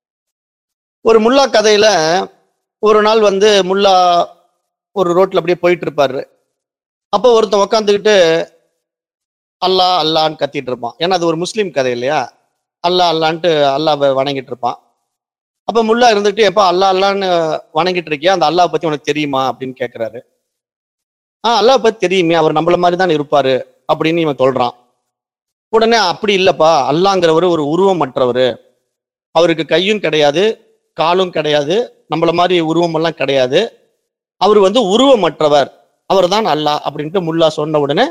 ஒரு முல்லா கதையில ஒரு நாள் வந்து முல்லா ஒரு ரோட்ல அப்படியே போயிட்டு இருப்பாரு அப்போ ஒருத்தன் உக்காந்துக்கிட்டு அல்லாஹ் அல்லான்னு கத்திட்டு இருப்பான் ஏன்னா அது ஒரு முஸ்லீம் கதை இல்லையா அல்லாஹ் அல்லான்ட்டு அல்லாஹ் வணங்கிட்டு இருப்பான் அப்ப முல்லா இருந்துட்டு எப்ப அல்லாஹ் அல்லான்னு வணங்கிட்டு இருக்கியா அந்த அல்லாஹ் பத்தி உனக்கு தெரியுமா அப்படின்னு கேக்குறாரு ஆஹ் அல்லாஹ் பத்தி தெரியுமே அவர் நம்மள மாதிரி தான் இருப்பாரு அப்படின்னு இவன் சொல்றான் உடனே அப்படி இல்லப்பா அல்லாங்கிறவர் ஒரு உருவமற்றவர் அவருக்கு கையும் கிடையாது காலும் கிடையாது நம்மள மாதிரி உருவம் எல்லாம் கிடையாது அவர் வந்து உருவமற்றவர் அவர் தான் அல்லாஹ் அப்படின்ட்டு முல்லா சொன்ன உடனே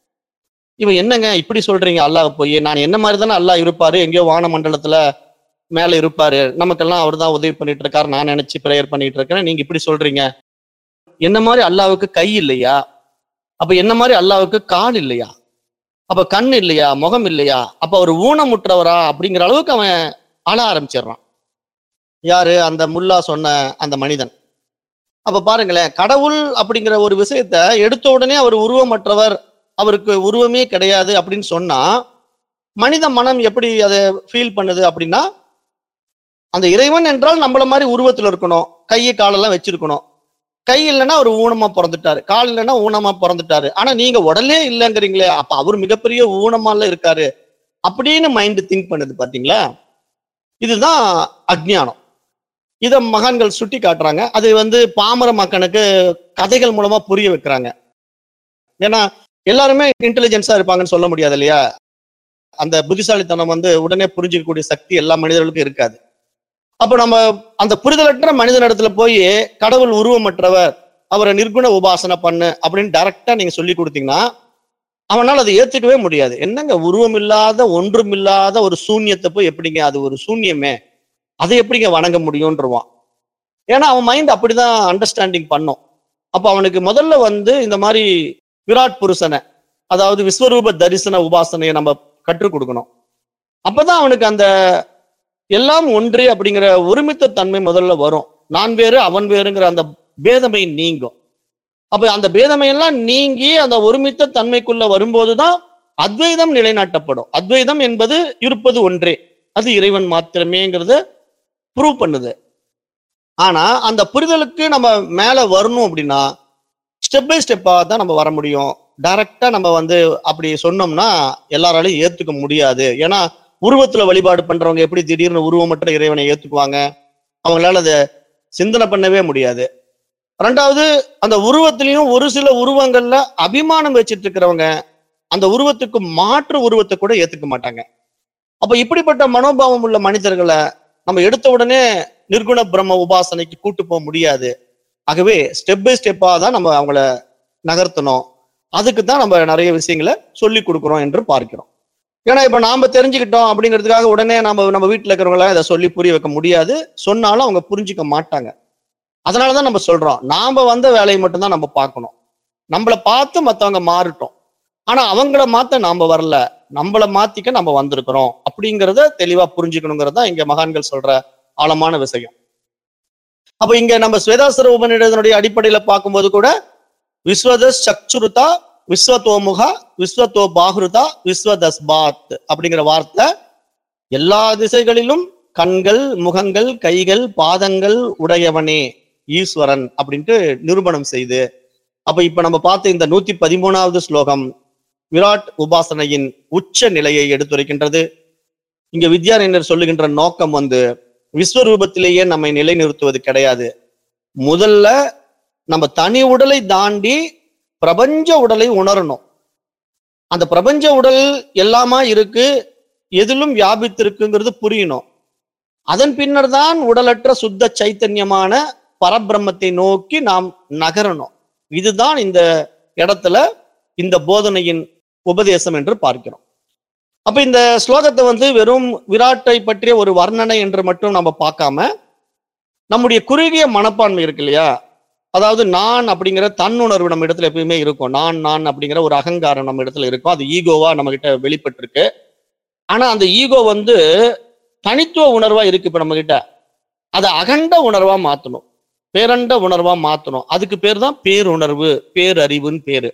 இவன் என்னங்க இப்படி சொல்றீங்க அல்லாஹ் போய் நான் என்ன மாதிரி தானே அல்லாஹ் இருப்பாரு எங்கேயோ வான மண்டலத்துல மேல இருப்பாரு நமக்கெல்லாம் அவர் தான் உதவி பண்ணிட்டு இருக்காரு நான் நினைச்சு பிரேயர் பண்ணிட்டு இருக்கேன் நீங்க இப்படி சொல்றீங்க என்ன மாதிரி அல்லாவுக்கு கை இல்லையா அப்ப என்ன மாதிரி அல்லாவுக்கு கால் இல்லையா அப்ப கண் இல்லையா முகம் இல்லையா அப்ப அவர் ஊனமுற்றவரா அப்படிங்கிற அளவுக்கு அவன் அழ ஆரம்பிச்சிடுறான் யாரு அந்த முல்லா சொன்ன அந்த மனிதன் அப்ப பாருங்களேன் கடவுள் அப்படிங்கிற ஒரு விஷயத்த எடுத்த உடனே அவர் உருவமற்றவர் அவருக்கு உருவமே கிடையாது அப்படின்னு சொன்னா மனித மனம் எப்படி அதை ஃபீல் பண்ணுது அப்படின்னா அந்த இறைவன் என்றால் நம்மள மாதிரி உருவத்துல இருக்கணும் கையை காலெல்லாம் வச்சிருக்கணும் கை இல்லைன்னா அவர் ஊனமா பிறந்துட்டாரு கால் இல்லைன்னா ஊனமா பிறந்துட்டாரு ஆனா நீங்க உடலே இல்லைங்கிறீங்களே அப்ப அவர் மிகப்பெரிய ஊனமால இருக்காரு அப்படின்னு மைண்ட் திங்க் பண்ணுது பாத்தீங்களா இதுதான் அஜ்ஞானம் இத மகான்கள் சுட்டி காட்டுறாங்க அது வந்து பாமர மக்களுக்கு கதைகள் மூலமா புரிய வைக்கிறாங்க ஏன்னா எல்லாருமே இன்டெலிஜென்ஸா இருப்பாங்கன்னு சொல்ல முடியாது இல்லையா அந்த புத்திசாலித்தனம் வந்து உடனே புரிஞ்சிக்கக்கூடிய சக்தி எல்லா மனிதர்களுக்கும் இருக்காது அப்ப நம்ம அந்த புரிதலற்ற மனிதனிடத்துல போய் கடவுள் உருவமற்றவர் அவரை நிர்குண உபாசனை பண்ணு அப்படின்னு டைரக்டா நீங்க சொல்லி கொடுத்தீங்கன்னா அவனால் அதை ஏத்துக்கவே முடியாது என்னங்க உருவம் இல்லாத ஒன்றும் இல்லாத ஒரு சூன்யத்தை போய் எப்படிங்க அது ஒரு சூன்யமே அதை எப்படிங்க வணங்க முடியும்ன்றவான் ஏன்னா அவன் மைண்ட் அப்படிதான் அண்டர்ஸ்டாண்டிங் பண்ணும் அப்போ அவனுக்கு முதல்ல வந்து இந்த மாதிரி விராட் புருஷனை அதாவது விஸ்வரூப தரிசன உபாசனையை நம்ம கற்றுக் கொடுக்கணும் அப்பதான் அவனுக்கு அந்த எல்லாம் ஒன்றே அப்படிங்கிற ஒருமித்த தன்மை முதல்ல வரும் நான் வேறு அவன் வேறுங்கிற அந்த பேதமை நீங்கும் அப்ப அந்த பேதமை எல்லாம் நீங்கி அந்த ஒருமித்த தன்மைக்குள்ள வரும்போதுதான் அத்வைதம் நிலைநாட்டப்படும் அத்வைதம் என்பது இருப்பது ஒன்றே அது இறைவன் மாத்திரமேங்கிறத ப்ரூவ் பண்ணுது ஆனா அந்த புரிதலுக்கு நம்ம மேல வரணும் அப்படின்னா ஸ்டெப் பை ஸ்டெப்பா தான் நம்ம வர முடியும் டைரக்டா நம்ம வந்து அப்படி சொன்னோம்னா எல்லாராலையும் ஏத்துக்க முடியாது ஏன்னா உருவத்துல வழிபாடு பண்றவங்க எப்படி திடீர்னு உருவமற்ற இறைவனை ஏத்துக்குவாங்க அவங்களால அதை சிந்தனை பண்ணவே முடியாது ரெண்டாவது அந்த உருவத்திலையும் ஒரு சில உருவங்கள்ல அபிமானம் வச்சிட்டு இருக்கிறவங்க அந்த உருவத்துக்கு மாற்று உருவத்தை கூட ஏத்துக்க மாட்டாங்க அப்ப இப்படிப்பட்ட மனோபாவம் உள்ள மனிதர்களை நம்ம எடுத்த உடனே நிர்குண பிரம்ம உபாசனைக்கு கூட்டு போக முடியாது ஆகவே ஸ்டெப் பை ஸ்டெப்பா தான் நம்ம அவங்கள நகர்த்தணும் அதுக்கு தான் நம்ம நிறைய விஷயங்களை சொல்லி கொடுக்குறோம் என்று பார்க்கிறோம் ஏன்னா இப்ப நாம தெரிஞ்சுக்கிட்டோம் அப்படிங்கிறதுக்காக உடனே நம்ம நம்ம வீட்டுல இருக்கிறவங்களாம் இதை சொல்லி புரிய வைக்க முடியாது சொன்னாலும் அவங்க புரிஞ்சுக்க மாட்டாங்க அதனாலதான் நம்ம சொல்றோம் நாம வந்த வேலையை மட்டும்தான் நம்ம பார்க்கணும் நம்மளை பார்த்து மத்தவங்க மாறட்டும் ஆனா அவங்கள மாத்த நாம வரல நம்மள மாத்திக்க நம்ம வந்திருக்கிறோம் அப்படிங்கிறத தெளிவா புரிஞ்சுக்கணுங்கிறது தான் இங்க மகான்கள் சொல்ற ஆழமான விஷயம் அப்ப இங்க நம்ம ஸ்வேதாசர உபநிடதனுடைய அடிப்படையில பார்க்கும்போது கூட விஸ்வத சக்சுருதா விஸ்வத்தோமுகா விஸ்வத்தோ பாகுருதா விஸ்வதஸ்பாத் அப்படிங்கிற வார்த்தை எல்லா திசைகளிலும் கண்கள் முகங்கள் கைகள் பாதங்கள் உடையவனே ஈஸ்வரன் அப்படின்ட்டு நிரூபணம் செய்து அப்ப இப்ப நம்ம பார்த்த இந்த நூத்தி பதிமூணாவது ஸ்லோகம் விராட் உபாசனையின் உச்ச நிலையை எடுத்துரைக்கின்றது இங்க வித்யாரண்யர் சொல்லுகின்ற நோக்கம் வந்து விஸ்வரூபத்திலேயே நம்மை நிலைநிறுத்துவது கிடையாது முதல்ல நம்ம தனி உடலை தாண்டி பிரபஞ்ச உடலை உணரணும் அந்த பிரபஞ்ச உடல் எல்லாமா இருக்கு எதிலும் வியாபித்திருக்குங்கிறது புரியணும் அதன் பின்னர் தான் உடலற்ற சுத்த சைத்தன்யமான பரபிரம்மத்தை நோக்கி நாம் நகரணும் இதுதான் இந்த இடத்துல இந்த போதனையின் உபதேசம் என்று பார்க்கிறோம் அப்ப இந்த ஸ்லோகத்தை வந்து வெறும் விராட்டை பற்றிய ஒரு வர்ணனை என்று மட்டும் நம்ம பார்க்காம நம்முடைய குறுகிய மனப்பான்மை இருக்கு இல்லையா அதாவது நான் அப்படிங்கிற தன்னுணர்வு நம்ம இடத்துல எப்பயுமே இருக்கும் நான் நான் அப்படிங்கிற ஒரு அகங்காரம் நம்ம இடத்துல இருக்கும் அது ஈகோவா நம்ம கிட்ட வெளிப்பட்டிருக்கு ஆனா அந்த ஈகோ வந்து தனித்துவ உணர்வா இருக்கு இப்ப நம்ம கிட்ட அதை அகண்ட உணர்வா மாத்தணும் பேரண்ட உணர்வா மாத்தணும் அதுக்கு பேர் தான் பேருணர்வு பேரறிவுன்னு பேரு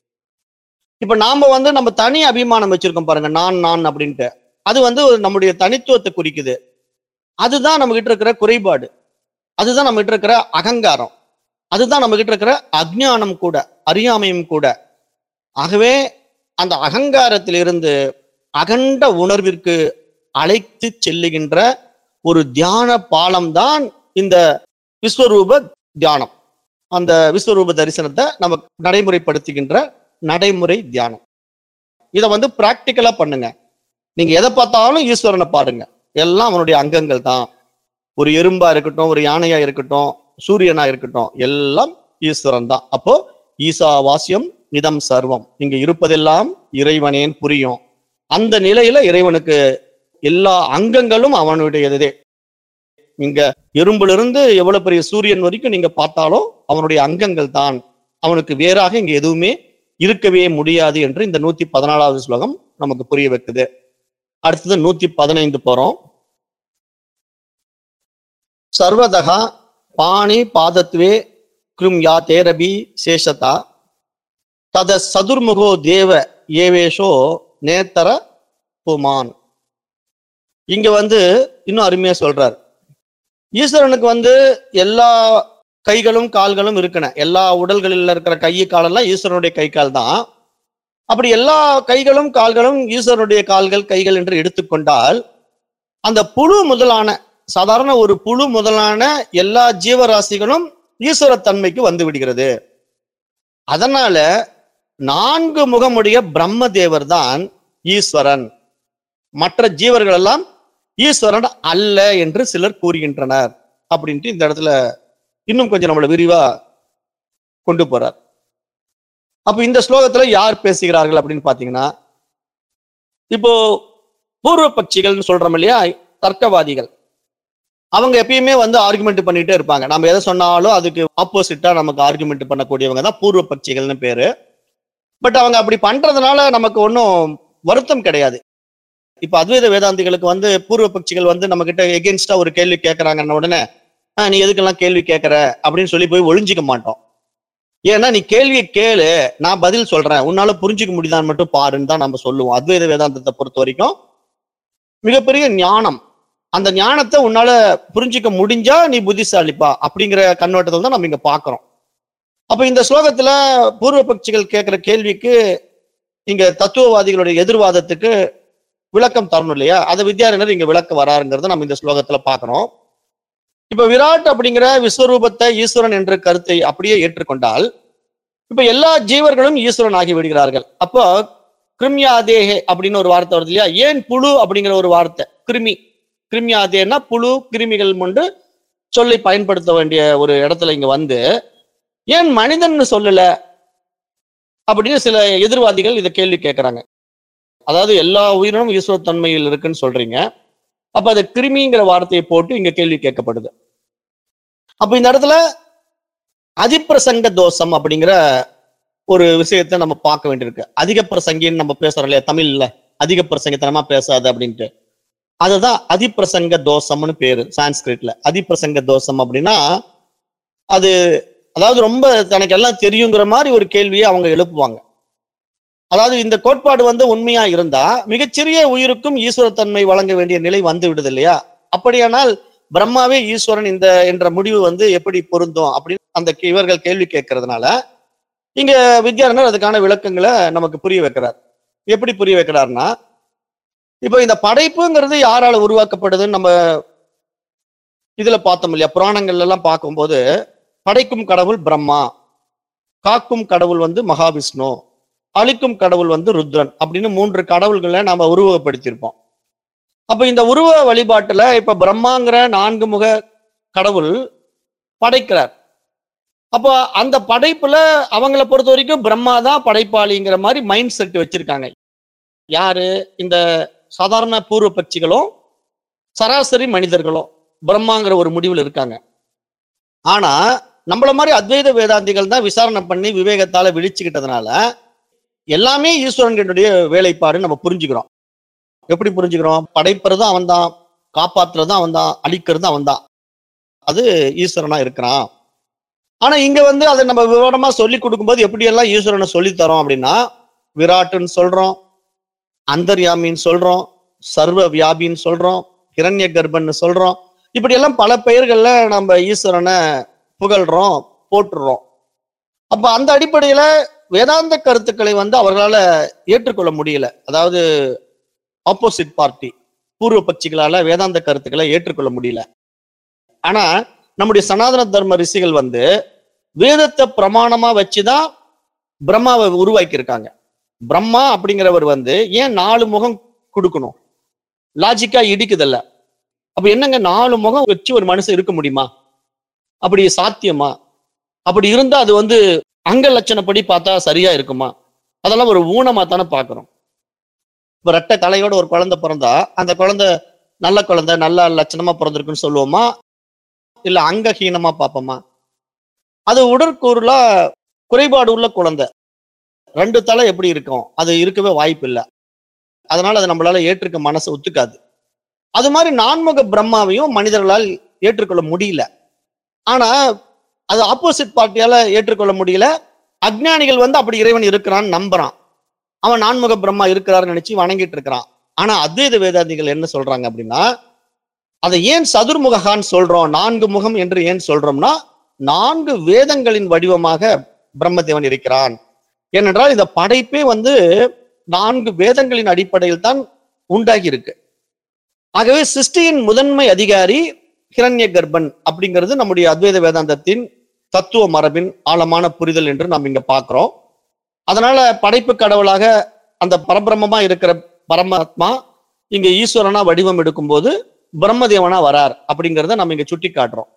இப்ப நாம வந்து நம்ம தனி அபிமானம் வச்சிருக்கோம் பாருங்க நான் நான் அப்படின்ட்டு அது வந்து ஒரு நம்முடைய தனித்துவத்தை குறிக்குது அதுதான் நம்ம கிட்ட இருக்கிற குறைபாடு அதுதான் நம்ம கிட்ட இருக்கிற அகங்காரம் அதுதான் நம்ம கிட்ட இருக்கிற அஜ்ஞானம் கூட அறியாமையும் கூட ஆகவே அந்த அகங்காரத்திலிருந்து அகண்ட உணர்விற்கு அழைத்து செல்லுகின்ற ஒரு தியான பாலம்தான் இந்த விஸ்வரூப தியானம் அந்த விஸ்வரூப தரிசனத்தை நமக்கு நடைமுறைப்படுத்துகின்ற நடைமுறை தியானம் இதை வந்து பிராக்டிக்கலா பண்ணுங்க நீங்க எதை பார்த்தாலும் ஈஸ்வரனை பாருங்க எல்லாம் அவனுடைய அங்கங்கள் தான் ஒரு எறும்பா இருக்கட்டும் ஒரு யானையா இருக்கட்டும் சூரியனா இருக்கட்டும் எல்லாம் ஈஸ்வரன் தான் அப்போ ஈசாவாசியம் இதம் சர்வம் இங்க இருப்பதெல்லாம் இறைவனேன் புரியும் அந்த நிலையில இறைவனுக்கு எல்லா அங்கங்களும் அவனுடையதே இங்க எறும்புல இருந்து எவ்வளவு பெரிய சூரியன் வரைக்கும் நீங்க பார்த்தாலும் அவனுடைய அங்கங்கள் தான் அவனுக்கு வேறாக இங்க எதுவுமே இருக்கவே முடியாது என்று இந்த நூத்தி பதினாலாவது ஸ்லோகம் நமக்கு புரிய வைக்குது அடுத்தது நூத்தி பதினைந்து போறோம் சர்வதகா பாணி பாதத்வே கிரும் யா தேரபி சேஷதா தத சதுர்முகோ தேவ ஏவேஷோ நேத்தர புமான் இங்க வந்து இன்னும் அருமையா சொல்றார் ஈஸ்வரனுக்கு வந்து எல்லா கைகளும் கால்களும் இருக்கன எல்லா உடல்களில் இருக்கிற கை காலெல்லாம் ஈஸ்வரனுடைய கை கால் தான் அப்படி எல்லா கைகளும் கால்களும் ஈஸ்வரனுடைய கால்கள் கைகள் என்று எடுத்துக்கொண்டால் அந்த புழு முதலான சாதாரண ஒரு புழு முதலான எல்லா ஜீவராசிகளும் ஈஸ்வர தன்மைக்கு வந்து விடுகிறது அதனால நான்கு முகமுடைய பிரம்ம தேவர் தான் ஈஸ்வரன் மற்ற ஜீவர்கள் எல்லாம் ஈஸ்வரன் அல்ல என்று சிலர் கூறுகின்றனர் அப்படின்ட்டு இந்த இடத்துல இன்னும் கொஞ்சம் நம்மளை விரிவா கொண்டு போறார் அப்ப இந்த ஸ்லோகத்துல யார் பேசுகிறார்கள் அப்படின்னு பாத்தீங்கன்னா இப்போ பூர்வ பட்சிகள்னு சொல்றோம் இல்லையா தர்க்கவாதிகள் அவங்க எப்பயுமே வந்து ஆர்குமெண்ட் பண்ணிட்டே இருப்பாங்க நம்ம எதை சொன்னாலும் அதுக்கு ஆப்போசிட்டா நமக்கு ஆர்குமெண்ட் பண்ணக்கூடியவங்க தான் பூர்வ பட்சிகள்னு பேரு பட் அவங்க அப்படி பண்றதுனால நமக்கு ஒன்றும் வருத்தம் கிடையாது இப்ப அத்வைத வேதாந்திகளுக்கு வந்து பூர்வ பட்சிகள் வந்து நம்ம கிட்ட எகென்ஸ்டா ஒரு கேள்வி கேட்கறாங்கன்ன உடனே "ஆ, நீ எதுக்கெல்லாம் கேள்வி கேட்கற அப்படின்னு சொல்லி போய் ஒளிஞ்சிக்க மாட்டோம் ஏன்னா நீ கேள்வியை கேளு நான் பதில் சொல்றேன் உன்னால புரிஞ்சுக்க முடியுதான்னு மட்டும் பாருன்னு தான் நம்ம சொல்லுவோம் அத்வைத வேதாந்தத்தை பொறுத்த வரைக்கும் மிகப்பெரிய ஞானம் அந்த ஞானத்தை உன்னால புரிஞ்சுக்க முடிஞ்சா நீ புத்திசாலிப்பா அப்படிங்கிற கண்ணோட்டத்தில் தான் நம்ம இங்க பாக்குறோம் அப்ப இந்த ஸ்லோகத்துல பூர்வ பட்சிகள் கேட்கிற கேள்விக்கு இங்க தத்துவவாதிகளுடைய எதிர்வாதத்துக்கு விளக்கம் தரணும் இல்லையா அதை வித்யாரண்யர் இங்க விளக்க வராருங்கிறத நம்ம இந்த ஸ்லோகத்துல பாக்குறோம் இப்ப விராட் அப்படிங்கிற விஸ்வரூபத்தை ஈஸ்வரன் என்ற கருத்தை அப்படியே ஏற்றுக்கொண்டால் இப்ப எல்லா ஜீவர்களும் ஈஸ்வரன் ஆகி விடுகிறார்கள் அப்போ கிருமியாதேஹே அப்படின்னு ஒரு வார்த்தை வருது இல்லையா ஏன் புழு அப்படிங்கிற ஒரு வார்த்தை கிருமி கிருமியாதேன்னா புழு கிருமிகள் கொண்டு சொல்லி பயன்படுத்த வேண்டிய ஒரு இடத்துல இங்க வந்து ஏன் மனிதன் சொல்லல அப்படின்னு சில எதிர்வாதிகள் இதை கேள்வி கேட்கறாங்க அதாவது எல்லா உயிரினும் ஈஸ்வர தன்மையில் இருக்குன்னு சொல்றீங்க அப்ப அது கிருமிங்கிற வார்த்தையை போட்டு இங்க கேள்வி கேட்கப்படுது அப்ப இந்த இடத்துல அதிப்பிரசங்க தோஷம் அப்படிங்கிற ஒரு விஷயத்தை நம்ம பார்க்க வேண்டியிருக்கு அதிக பிரசங்கின்னு நம்ம பேசுறோம் இல்லையா தமிழ்ல அதிக பிரசங்கத்தனமா பேசாது அப்படின்ட்டு அதுதான் அதிப்பிரசங்க தோஷம்னு பேரு சான்ஸ்கிரிட்ல அதிப்பிரசங்க தோஷம் அப்படின்னா அது அதாவது ரொம்ப தனக்கு எல்லாம் தெரியுங்கிற மாதிரி ஒரு கேள்வியை அவங்க எழுப்புவாங்க அதாவது இந்த கோட்பாடு வந்து உண்மையா இருந்தா மிகச்சிறிய உயிருக்கும் ஈஸ்வரத்தன்மை வழங்க வேண்டிய நிலை வந்து விடுது இல்லையா அப்படியானால் பிரம்மாவே ஈஸ்வரன் இந்த என்ற முடிவு வந்து எப்படி பொருந்தும் அப்படின்னு அந்த கே- இவர்கள் கேள்வி கேட்கறதுனால இங்க வித்யாரண்யர் அதுக்கான விளக்கங்களை நமக்கு புரிய வைக்கிறார் எப்படி புரிய வைக்கிறாருன்னா இப்போ இந்த படைப்புங்கிறது யாரால உருவாக்கப்படுதுன்னு நம்ம இதுல பார்த்தோம் இல்லையா புராணங்கள்ல எல்லாம் பார்க்கும்போது படைக்கும் கடவுள் பிரம்மா காக்கும் கடவுள் வந்து மகாவிஷ்ணு அழிக்கும் கடவுள் வந்து ருத்ரன் அப்படின்னு மூன்று கடவுள்களை நாம உருவகப்படுத்தியிருப்போம் அப்ப இந்த உருவ வழிபாட்டுல இப்ப பிரம்மாங்கிற நான்கு முக கடவுள் படைக்கிறார் அப்போ அந்த படைப்புல அவங்கள பொறுத்த வரைக்கும் பிரம்மா தான் படைப்பாளிங்கிற மாதிரி மைண்ட் செட் வச்சிருக்காங்க யாரு இந்த சாதாரண பூர்வ பட்சிகளும் சராசரி மனிதர்களும் பிரம்மாங்கிற ஒரு முடிவில் இருக்காங்க ஆனா நம்மள மாதிரி அத்வைத வேதாந்திகள் தான் விசாரணை பண்ணி விவேகத்தால விழிச்சுக்கிட்டதுனால எல்லாமே ஈஸ்வரனுடைய வேலைப்பாடு நம்ம புரிஞ்சுக்கிறோம் எப்படி புரிஞ்சுக்கிறோம் படைப்பறதும் அவன் தான் காப்பாத்துறதும் அவன் தான் அழிக்கிறதும் அவன் தான் அது ஈஸ்வரனா இருக்கிறான் ஆனா இங்க வந்து அதை நம்ம விவரமா சொல்லி கொடுக்கும்போது எப்படி எல்லாம் ஈஸ்வரனை சொல்லி தரோம் அப்படின்னா விராட்டுன்னு சொல்றோம் அந்தர்யாமின்னு சொல்றோம் சர்வ வியாபின்னு சொல்றோம் கிரண்ய கர்ப்பன்னு சொல்றோம் இப்படி எல்லாம் பல பெயர்கள்ல நம்ம ஈஸ்வரனை புகழ்றோம் போட்டுடுறோம் அப்ப அந்த அடிப்படையில வேதாந்த கருத்துக்களை வந்து அவர்களால ஏற்றுக்கொள்ள முடியல அதாவது ஆப்போசிட் பார்ட்டி பூர்வ பட்சிகளால வேதாந்த கருத்துக்களை ஏற்றுக்கொள்ள முடியல ஆனா நம்முடைய சனாதன தர்ம ரிஷிகள் வந்து வேதத்தை பிரமாணமா வச்சுதான் பிரம்மாவை உருவாக்கி இருக்காங்க பிரம்மா அப்படிங்கிறவர் வந்து ஏன் நாலு முகம் கொடுக்கணும் லாஜிக்கா இடிக்குதல்ல அப்ப என்னங்க நாலு முகம் வச்சு ஒரு மனுஷன் இருக்க முடியுமா அப்படி சாத்தியமா அப்படி இருந்தா அது வந்து அங்க லட்சணப்படி பார்த்தா சரியா இருக்குமா அதெல்லாம் ஒரு ஊனமா தானே பாக்குறோம் இப்ப ரெட்டை தலையோட ஒரு குழந்தை பிறந்தா அந்த குழந்தை நல்ல குழந்தை நல்ல லட்சணமா பிறந்திருக்குன்னு சொல்லுவோமா இல்ல அங்கஹீனமா பார்ப்போமா அது உடற்கூறுல குறைபாடு உள்ள குழந்தை ரெண்டு தலை எப்படி இருக்கும் அது இருக்கவே வாய்ப்பு இல்லை அதனால அதை நம்மளால ஏற்றுக்க மனசு ஒத்துக்காது அது மாதிரி நான்முக பிரம்மாவையும் மனிதர்களால் ஏற்றுக்கொள்ள முடியல ஆனா அது ஆப்போசிட் பார்ட்டியால ஏற்றுக்கொள்ள முடியல அஜ்ஞானிகள் வந்து அப்படி இறைவன் இருக்கிறான்னு நம்புறான் அவன் நான்முக பிரம்மா இருக்கிறாருன்னு நினைச்சு வணங்கிட்டு இருக்கிறான் ஆனா அத்வைத வேதாந்திகள் என்ன சொல்றாங்க அப்படின்னா அதை ஏன் சதுர்முகான்னு சொல்றோம் நான்கு முகம் என்று ஏன் சொல்றோம்னா நான்கு வேதங்களின் வடிவமாக பிரம்மதேவன் இருக்கிறான் ஏனென்றால் இந்த படைப்பே வந்து நான்கு வேதங்களின் அடிப்படையில் தான் உண்டாகி இருக்கு ஆகவே சிருஷ்டியின் முதன்மை அதிகாரி ஹிரண்ய கர்ப்பன் அப்படிங்கிறது நம்முடைய அத்வைத வேதாந்தத்தின் தத்துவ மரபின் ஆழமான புரிதல் என்று நாம் இங்க பார்க்கிறோம் அதனால படைப்பு கடவுளாக அந்த பரபிரம்மமா இருக்கிற பரமாத்மா இங்க ஈஸ்வரனா வடிவம் எடுக்கும்போது பிரம்மதேவனா வரார் அப்படிங்கிறத நம்ம இங்க சுட்டி காட்டுறோம்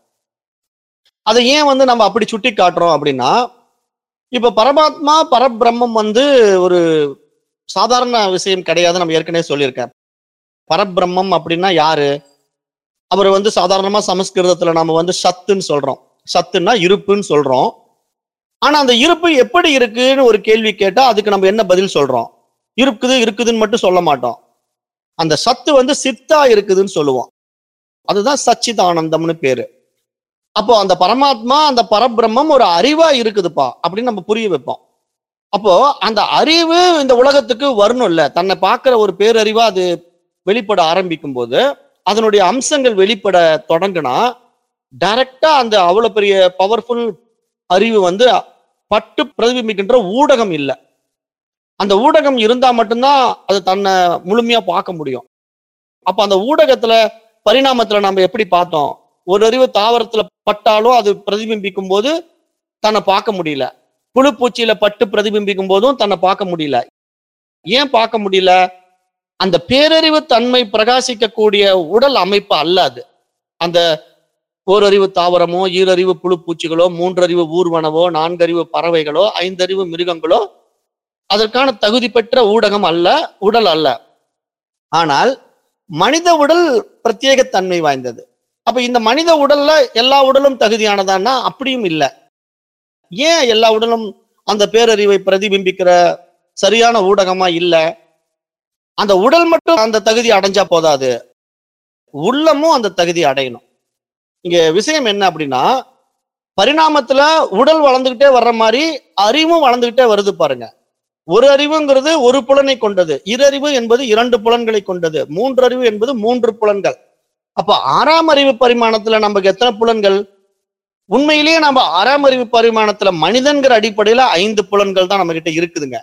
அதை ஏன் வந்து நம்ம அப்படி சுட்டி காட்டுறோம் அப்படின்னா இப்ப பரமாத்மா பரபிரம்மம் வந்து ஒரு சாதாரண விஷயம் கிடையாது நம்ம ஏற்கனவே சொல்லியிருக்கேன் பரபிரம்மம் அப்படின்னா யாரு அவர் வந்து சாதாரணமா சமஸ்கிருதத்துல நம்ம வந்து சத்துன்னு சொல்றோம் சத்துன்னா இருப்புன்னு சொல்றோம் ஆனா அந்த இருப்பு எப்படி இருக்குன்னு ஒரு கேள்வி கேட்டா அதுக்கு நம்ம என்ன பதில் சொல்றோம் இருக்குது இருக்குதுன்னு மட்டும் சொல்ல மாட்டோம் அந்த சத்து வந்து சித்தா இருக்குதுன்னு சொல்லுவோம் அதுதான் சச்சிதானந்தம்னு பேரு அப்போ அந்த பரமாத்மா அந்த பரபிரம்மம் ஒரு அறிவா இருக்குதுப்பா அப்படின்னு நம்ம புரிய வைப்போம் அப்போ அந்த அறிவு இந்த உலகத்துக்கு வரணும்ல தன்னை பார்க்கிற ஒரு பேரறிவா அது வெளிப்பட ஆரம்பிக்கும் போது அதனுடைய அம்சங்கள் வெளிப்பட தொடங்குனா டைரக்டா அந்த அவ்வளவு பெரிய பவர்ஃபுல் அறிவு வந்து பட்டு பிரதிபிம்பிக்கின்ற ஊடகம் இல்லை அந்த ஊடகம் இருந்தா மட்டும்தான் அது தன்னை முழுமையா பார்க்க முடியும் அப்ப அந்த ஊடகத்துல பரிணாமத்துல நம்ம எப்படி பார்த்தோம் ஒரு அறிவு தாவரத்துல பட்டாலும் அது பிரதிபிம்பிக்கும் போது தன்னை பார்க்க முடியல புழு பூச்சியில பட்டு பிரதிபிம்பிக்கும் போதும் தன்னை பார்க்க முடியல ஏன் பார்க்க முடியல அந்த பேரறிவு தன்மை பிரகாசிக்கக்கூடிய உடல் அமைப்பு அல்ல அது அந்த ஓரறிவு தாவரமோ ஈரறிவு புழு பூச்சிகளோ மூன்றறிவு ஊர்வனவோ நான்கறிவு பறவைகளோ ஐந்தறிவு மிருகங்களோ அதற்கான தகுதி பெற்ற ஊடகம் அல்ல உடல் அல்ல ஆனால் மனித உடல் பிரத்யேக தன்மை வாய்ந்தது அப்ப இந்த மனித உடல்ல எல்லா உடலும் தகுதியானதான்னா அப்படியும் இல்லை ஏன் எல்லா உடலும் அந்த பேரறிவை பிரதிபிம்பிக்கிற சரியான ஊடகமா இல்ல அந்த உடல் மட்டும் அந்த தகுதி அடைஞ்சா போதாது உள்ளமும் அந்த தகுதி அடையணும் இங்க விஷயம் என்ன அப்படின்னா பரிணாமத்துல உடல் வளர்ந்துகிட்டே வர்ற மாதிரி அறிவும் வளர்ந்துகிட்டே வருது பாருங்க ஒரு அறிவுங்கிறது ஒரு புலனை கொண்டது இரறிவு என்பது இரண்டு புலன்களை கொண்டது மூன்று அறிவு என்பது மூன்று புலன்கள் அப்ப ஆறாம் அறிவு பரிமாணத்துல நமக்கு எத்தனை புலன்கள் உண்மையிலேயே நம்ம ஆறாம் அறிவு பரிமாணத்துல மனிதன்கிற அடிப்படையில ஐந்து புலன்கள் தான் நம்ம கிட்ட இருக்குதுங்க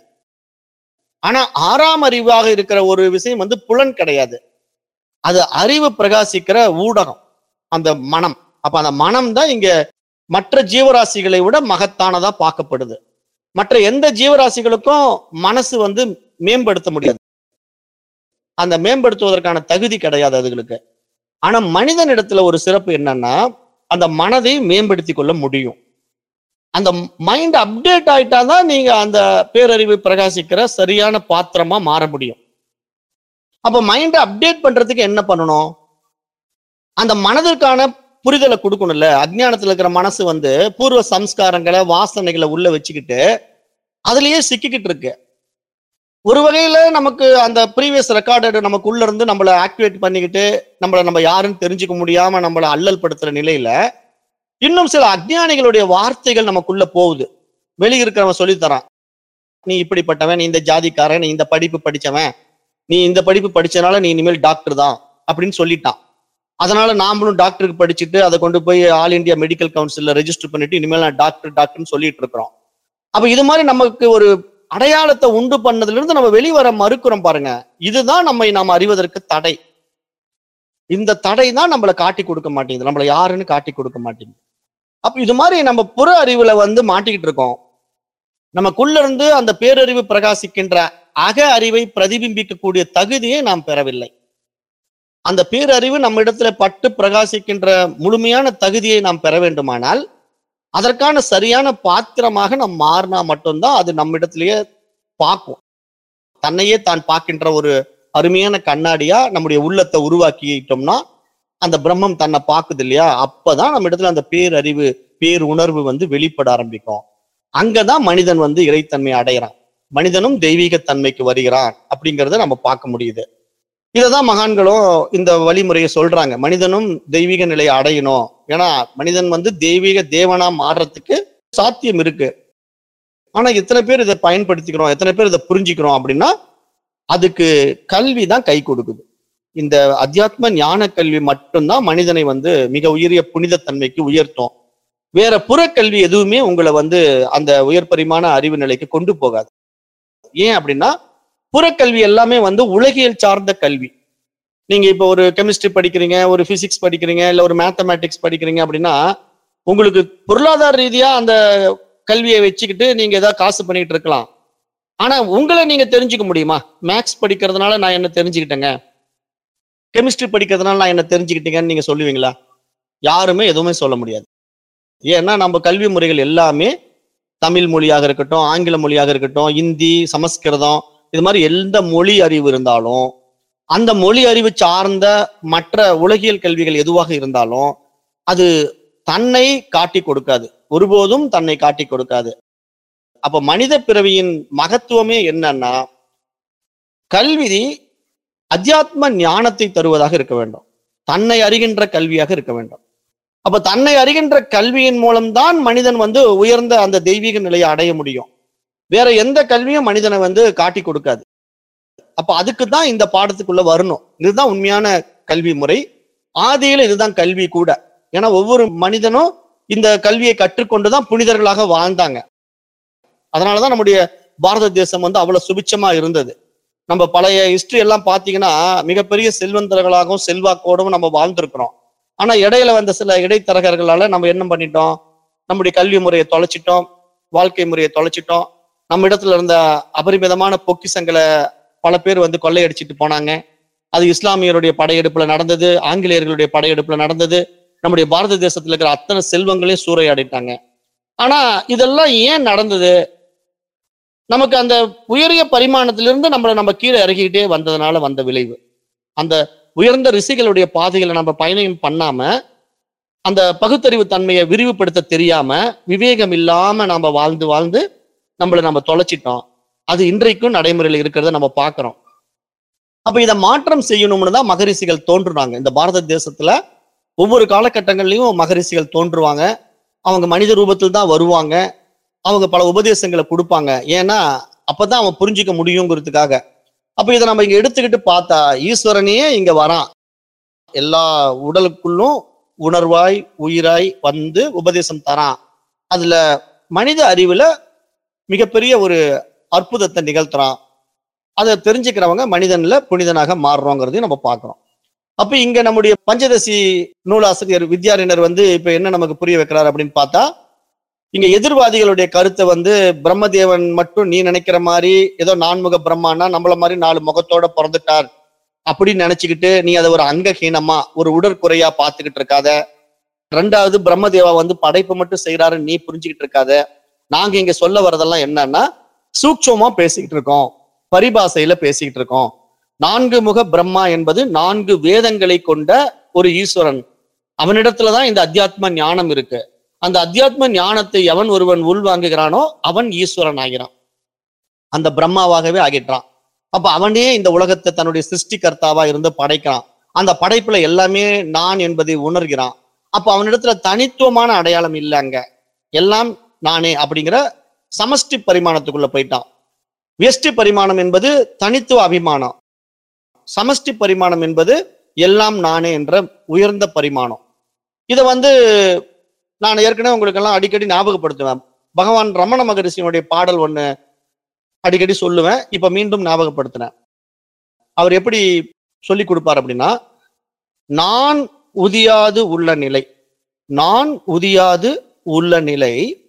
ஆனா ஆறாம் அறிவாக இருக்கிற ஒரு விஷயம் வந்து புலன் கிடையாது அது அறிவு பிரகாசிக்கிற ஊடகம் அந்த மனம் அப்ப அந்த மனம் தான் இங்க மற்ற ஜீவராசிகளை விட மகத்தானதா பார்க்கப்படுது மற்ற எந்த ஜீவராசிகளுக்கும் மனசு வந்து மேம்படுத்த முடியாது அந்த மேம்படுத்துவதற்கான தகுதி கிடையாது அதுகளுக்கு ஆனா மனிதனிடத்துல ஒரு சிறப்பு என்னன்னா அந்த மனதை மேம்படுத்தி கொள்ள முடியும் அந்த மைண்ட் அப்டேட் ஆயிட்டாதான் நீங்க அந்த பேரறிவு பிரகாசிக்கிற சரியான பாத்திரமா மாற முடியும் அப்ப மைண்டை அப்டேட் பண்றதுக்கு என்ன பண்ணணும் அந்த மனதிற்கான புரிதலை கொடுக்கணும்ல அஜ்ஞானத்துல இருக்கிற மனசு வந்து பூர்வ சம்ஸ்காரங்களை வாசனைகளை உள்ள வச்சுக்கிட்டு அதுலயே சிக்கிக்கிட்டு இருக்கு ஒரு வகையில நமக்கு அந்த ப்ரீவியஸ் ரெக்கார்டட் நமக்கு உள்ள இருந்து நம்மளை ஆக்டிவேட் பண்ணிக்கிட்டு நம்மள நம்ம யாருன்னு தெரிஞ்சுக்க முடியாம நம்மளை அல்லல் படுத்துற நிலையில இன்னும் சில அஜ்ஞானிகளுடைய வார்த்தைகள் நமக்குள்ள போகுது வெளிய இருக்கிறவன் சொல்லித் தரான் நீ இப்படிப்பட்டவன் நீ இந்த ஜாதிக்காரன் நீ இந்த படிப்பு படிச்சவன் நீ இந்த படிப்பு படிச்சனால நீ இனிமேல் டாக்டர் தான் அப்படின்னு சொல்லிட்டான் அதனால நாமளும் டாக்டருக்கு படிச்சுட்டு அதை கொண்டு போய் ஆல் இந்தியா மெடிக்கல் கவுன்சில்ல ரெஜிஸ்டர் பண்ணிட்டு இனிமேல் நான் டாக்டர் டாக்டர்னு சொல்லிட்டு இருக்கிறோம் அப்ப இது மாதிரி நமக்கு ஒரு அடையாளத்தை உண்டு பண்ணதுல இருந்து நம்ம வெளிவர மறுக்கிறோம் பாருங்க இதுதான் நம்மை நாம் அறிவதற்கு தடை இந்த தடை தான் நம்மளை காட்டி கொடுக்க மாட்டேங்குது நம்மளை யாருன்னு காட்டி கொடுக்க மாட்டேங்குது அப்ப இது மாதிரி நம்ம புற அறிவுல வந்து மாட்டிக்கிட்டு இருக்கோம் நமக்குள்ள இருந்து அந்த பேரறிவு பிரகாசிக்கின்ற அக அறிவை பிரதிபிம்பிக்கக்கூடிய தகுதியை நாம் பெறவில்லை அந்த பேரறிவு நம்ம இடத்துல பட்டு பிரகாசிக்கின்ற முழுமையான தகுதியை நாம் பெற வேண்டுமானால் அதற்கான சரியான பாத்திரமாக நாம் மாறினா மட்டும்தான் அது நம்ம இடத்திலேயே பார்க்கும் தன்னையே தான் பார்க்கின்ற ஒரு அருமையான கண்ணாடியா நம்முடைய உள்ளத்தை உருவாக்கிட்டோம்னா அந்த பிரம்மம் தன்னை பார்க்குது இல்லையா அப்பதான் நம்ம இடத்துல அந்த பேரறிவு பேர் உணர்வு வந்து வெளிப்பட ஆரம்பிக்கும் அங்கதான் மனிதன் வந்து இறைத்தன்மை அடைகிறான் மனிதனும் தெய்வீக தன்மைக்கு வருகிறான் அப்படிங்கிறத நம்ம பார்க்க முடியுது இததான் மகான்களும் இந்த வழிமுறையை சொல்றாங்க மனிதனும் தெய்வீக நிலையை அடையணும் ஏன்னா மனிதன் வந்து தெய்வீக தேவனா மாறுறதுக்கு சாத்தியம் இருக்கு ஆனா எத்தனை பேர் இதை பயன்படுத்திக்கிறோம் எத்தனை பேர் இதை புரிஞ்சுக்கிறோம் அப்படின்னா அதுக்கு கல்வி தான் கை கொடுக்குது இந்த அத்தியாத்ம ஞான கல்வி மட்டும்தான் மனிதனை வந்து மிக உயரிய புனித தன்மைக்கு உயர்த்தும் வேற புறக்கல்வி எதுவுமே உங்களை வந்து அந்த உயர் பரிமாண அறிவு நிலைக்கு கொண்டு போகாது ஏன் அப்படின்னா புறக்கல்வி எல்லாமே வந்து உலகியல் சார்ந்த கல்வி நீங்க இப்போ ஒரு கெமிஸ்ட்ரி படிக்கிறீங்க ஒரு பிசிக்ஸ் படிக்கிறீங்க இல்ல ஒரு மேத்தமேட்டிக்ஸ் படிக்கிறீங்க அப்படின்னா உங்களுக்கு பொருளாதார ரீதியா அந்த கல்வியை வச்சுக்கிட்டு நீங்க ஏதாவது காசு பண்ணிட்டு இருக்கலாம் ஆனா உங்களை நீங்க தெரிஞ்சுக்க முடியுமா மேக்ஸ் படிக்கிறதுனால நான் என்ன தெரிஞ்சுக்கிட்டேங்க கெமிஸ்ட்ரி படிக்கிறதுனால நான் என்ன தெரிஞ்சுக்கிட்டீங்கன்னு நீங்க சொல்லுவீங்களா யாருமே எதுவுமே சொல்ல முடியாது ஏன்னா நம்ம கல்வி முறைகள் எல்லாமே தமிழ் மொழியாக இருக்கட்டும் ஆங்கில மொழியாக இருக்கட்டும் இந்தி சமஸ்கிருதம் இது மாதிரி எந்த மொழி அறிவு இருந்தாலும் அந்த மொழி அறிவு சார்ந்த மற்ற உலகியல் கல்விகள் எதுவாக இருந்தாலும் அது தன்னை காட்டி கொடுக்காது ஒருபோதும் தன்னை காட்டி கொடுக்காது அப்ப மனித பிறவியின் மகத்துவமே என்னன்னா கல்வி அத்தியாத்ம ஞானத்தை தருவதாக இருக்க வேண்டும் தன்னை அறிகின்ற கல்வியாக இருக்க வேண்டும் அப்ப தன்னை அறிகின்ற கல்வியின் மூலம்தான் மனிதன் வந்து உயர்ந்த அந்த தெய்வீக நிலையை அடைய முடியும் வேற எந்த கல்வியும் மனிதனை வந்து காட்டி கொடுக்காது அப்ப அதுக்கு தான் இந்த பாடத்துக்குள்ள வரணும் இதுதான் உண்மையான கல்வி முறை ஆதியில இதுதான் கல்வி கூட ஏன்னா ஒவ்வொரு மனிதனும் இந்த கல்வியை கற்றுக்கொண்டுதான் புனிதர்களாக வாழ்ந்தாங்க அதனாலதான் நம்முடைய பாரத தேசம் வந்து அவ்வளவு சுபிச்சமா இருந்தது நம்ம பழைய ஹிஸ்டரி எல்லாம் பாத்தீங்கன்னா மிகப்பெரிய செல்வந்தர்களாகவும் செல்வாக்கோடும் நம்ம வாழ்ந்திருக்கிறோம் ஆனா இடையில வந்த சில இடைத்தரகர்களால நம்ம என்ன பண்ணிட்டோம் நம்முடைய கல்வி முறையை தொலைச்சிட்டோம் வாழ்க்கை முறையை தொலைச்சிட்டோம் நம்ம இடத்துல இருந்த அபரிமிதமான பொக்கிசங்களை பல பேர் வந்து கொள்ளையடிச்சிட்டு போனாங்க அது இஸ்லாமியருடைய படையெடுப்புல நடந்தது ஆங்கிலேயர்களுடைய படையெடுப்புல நடந்தது நம்முடைய பாரத தேசத்துல இருக்கிற அத்தனை செல்வங்களையும் சூறையாடிட்டாங்க ஆனா இதெல்லாம் ஏன் நடந்தது நமக்கு அந்த உயரிய பரிமாணத்திலிருந்து நம்மளை நம்ம கீழே இறக்கிக்கிட்டே வந்ததுனால வந்த விளைவு அந்த உயர்ந்த ரிஷிகளுடைய பாதைகளை நம்ம பயணம் பண்ணாம அந்த பகுத்தறிவு தன்மையை விரிவுபடுத்த தெரியாம விவேகம் இல்லாம நாம வாழ்ந்து வாழ்ந்து நம்மளை நம்ம தொலைச்சிட்டோம் அது இன்றைக்கும் நடைமுறையில் இருக்கிறத நம்ம பார்க்கிறோம் அப்ப இதை மாற்றம் செய்யணும்னு தான் மகரிஷிகள் தோன்றுனாங்க இந்த பாரத தேசத்துல ஒவ்வொரு காலகட்டங்கள்லயும் மகரிஷிகள் தோன்றுவாங்க அவங்க மனித ரூபத்தில் தான் வருவாங்க அவங்க பல உபதேசங்களை கொடுப்பாங்க ஏன்னா அப்பதான் அவன் புரிஞ்சுக்க முடியுங்கிறதுக்காக அப்ப இதை நம்ம இங்க எடுத்துக்கிட்டு பார்த்தா ஈஸ்வரனையே இங்க வரான் எல்லா உடலுக்குள்ளும் உணர்வாய் உயிராய் வந்து உபதேசம் தரான் அதுல மனித அறிவுல மிகப்பெரிய ஒரு அற்புதத்தை நிகழ்த்துறான் அதை தெரிஞ்சுக்கிறவங்க மனிதன்ல புனிதனாக மாறுறோங்கிறதையும் நம்ம பார்க்கிறோம் அப்ப இங்க நம்முடைய பஞ்சதசி நூலாசிரியர் வித்யாரிணர் வந்து இப்ப என்ன நமக்கு புரிய வைக்கிறார் அப்படின்னு பார்த்தா இங்க எதிர்வாதிகளுடைய கருத்தை வந்து பிரம்மதேவன் மட்டும் நீ நினைக்கிற மாதிரி ஏதோ நான்முக பிரம்மானா நம்மள மாதிரி நாலு முகத்தோட பிறந்துட்டார் அப்படின்னு நினைச்சுக்கிட்டு நீ அதை ஒரு அங்கஹீனமா ஒரு உடற்குறையா பார்த்துக்கிட்டு இருக்காத ரெண்டாவது பிரம்மதேவா வந்து படைப்பு மட்டும் செய்யறாருன்னு நீ புரிஞ்சுக்கிட்டு இருக்காத நாங்க இங்க சொல்ல வரதெல்லாம் என்னன்னா சூட்சமா பேசிக்கிட்டு இருக்கோம் பரிபாசையில பேசிக்கிட்டு இருக்கோம் நான்கு முக பிரம்மா என்பது நான்கு வேதங்களை கொண்ட ஒரு ஈஸ்வரன் அவனிடத்துலதான் இந்த அத்தியாத்ம ஞானம் இருக்கு அந்த அத்தியாத்ம ஞானத்தை எவன் ஒருவன் உள்வாங்குகிறானோ அவன் ஈஸ்வரன் ஆகிறான் அந்த பிரம்மாவாகவே ஆகிட்டான் அப்ப அவனே இந்த உலகத்தை தன்னுடைய சிருஷ்டிகர்த்தாவா இருந்து படைக்கிறான் அந்த படைப்புல எல்லாமே நான் என்பதை உணர்கிறான் அப்ப அவனிடத்துல தனித்துவமான அடையாளம் இல்லை அங்க எல்லாம் நானே அப்படிங்கிற சமஷ்டி பரிமாணத்துக்குள்ள போயிட்டான் வியஷ்டி பரிமாணம் என்பது தனித்துவ அபிமானம் சமஷ்டி பரிமாணம் என்பது எல்லாம் நானே என்ற உயர்ந்த பரிமாணம் இதை வந்து நான் ஏற்கனவே உங்களுக்கு எல்லாம் அடிக்கடி ஞாபகப்படுத்துவேன் பகவான் ரமண மகரிஷியினுடைய பாடல் ஒண்ணு அடிக்கடி சொல்லுவேன் இப்ப மீண்டும் ஞாபகப்படுத்தினேன் அவர் எப்படி சொல்லி கொடுப்பார் அப்படின்னா நான் உதியாது உள்ள நிலை நான் உதியாது உள்ள நிலை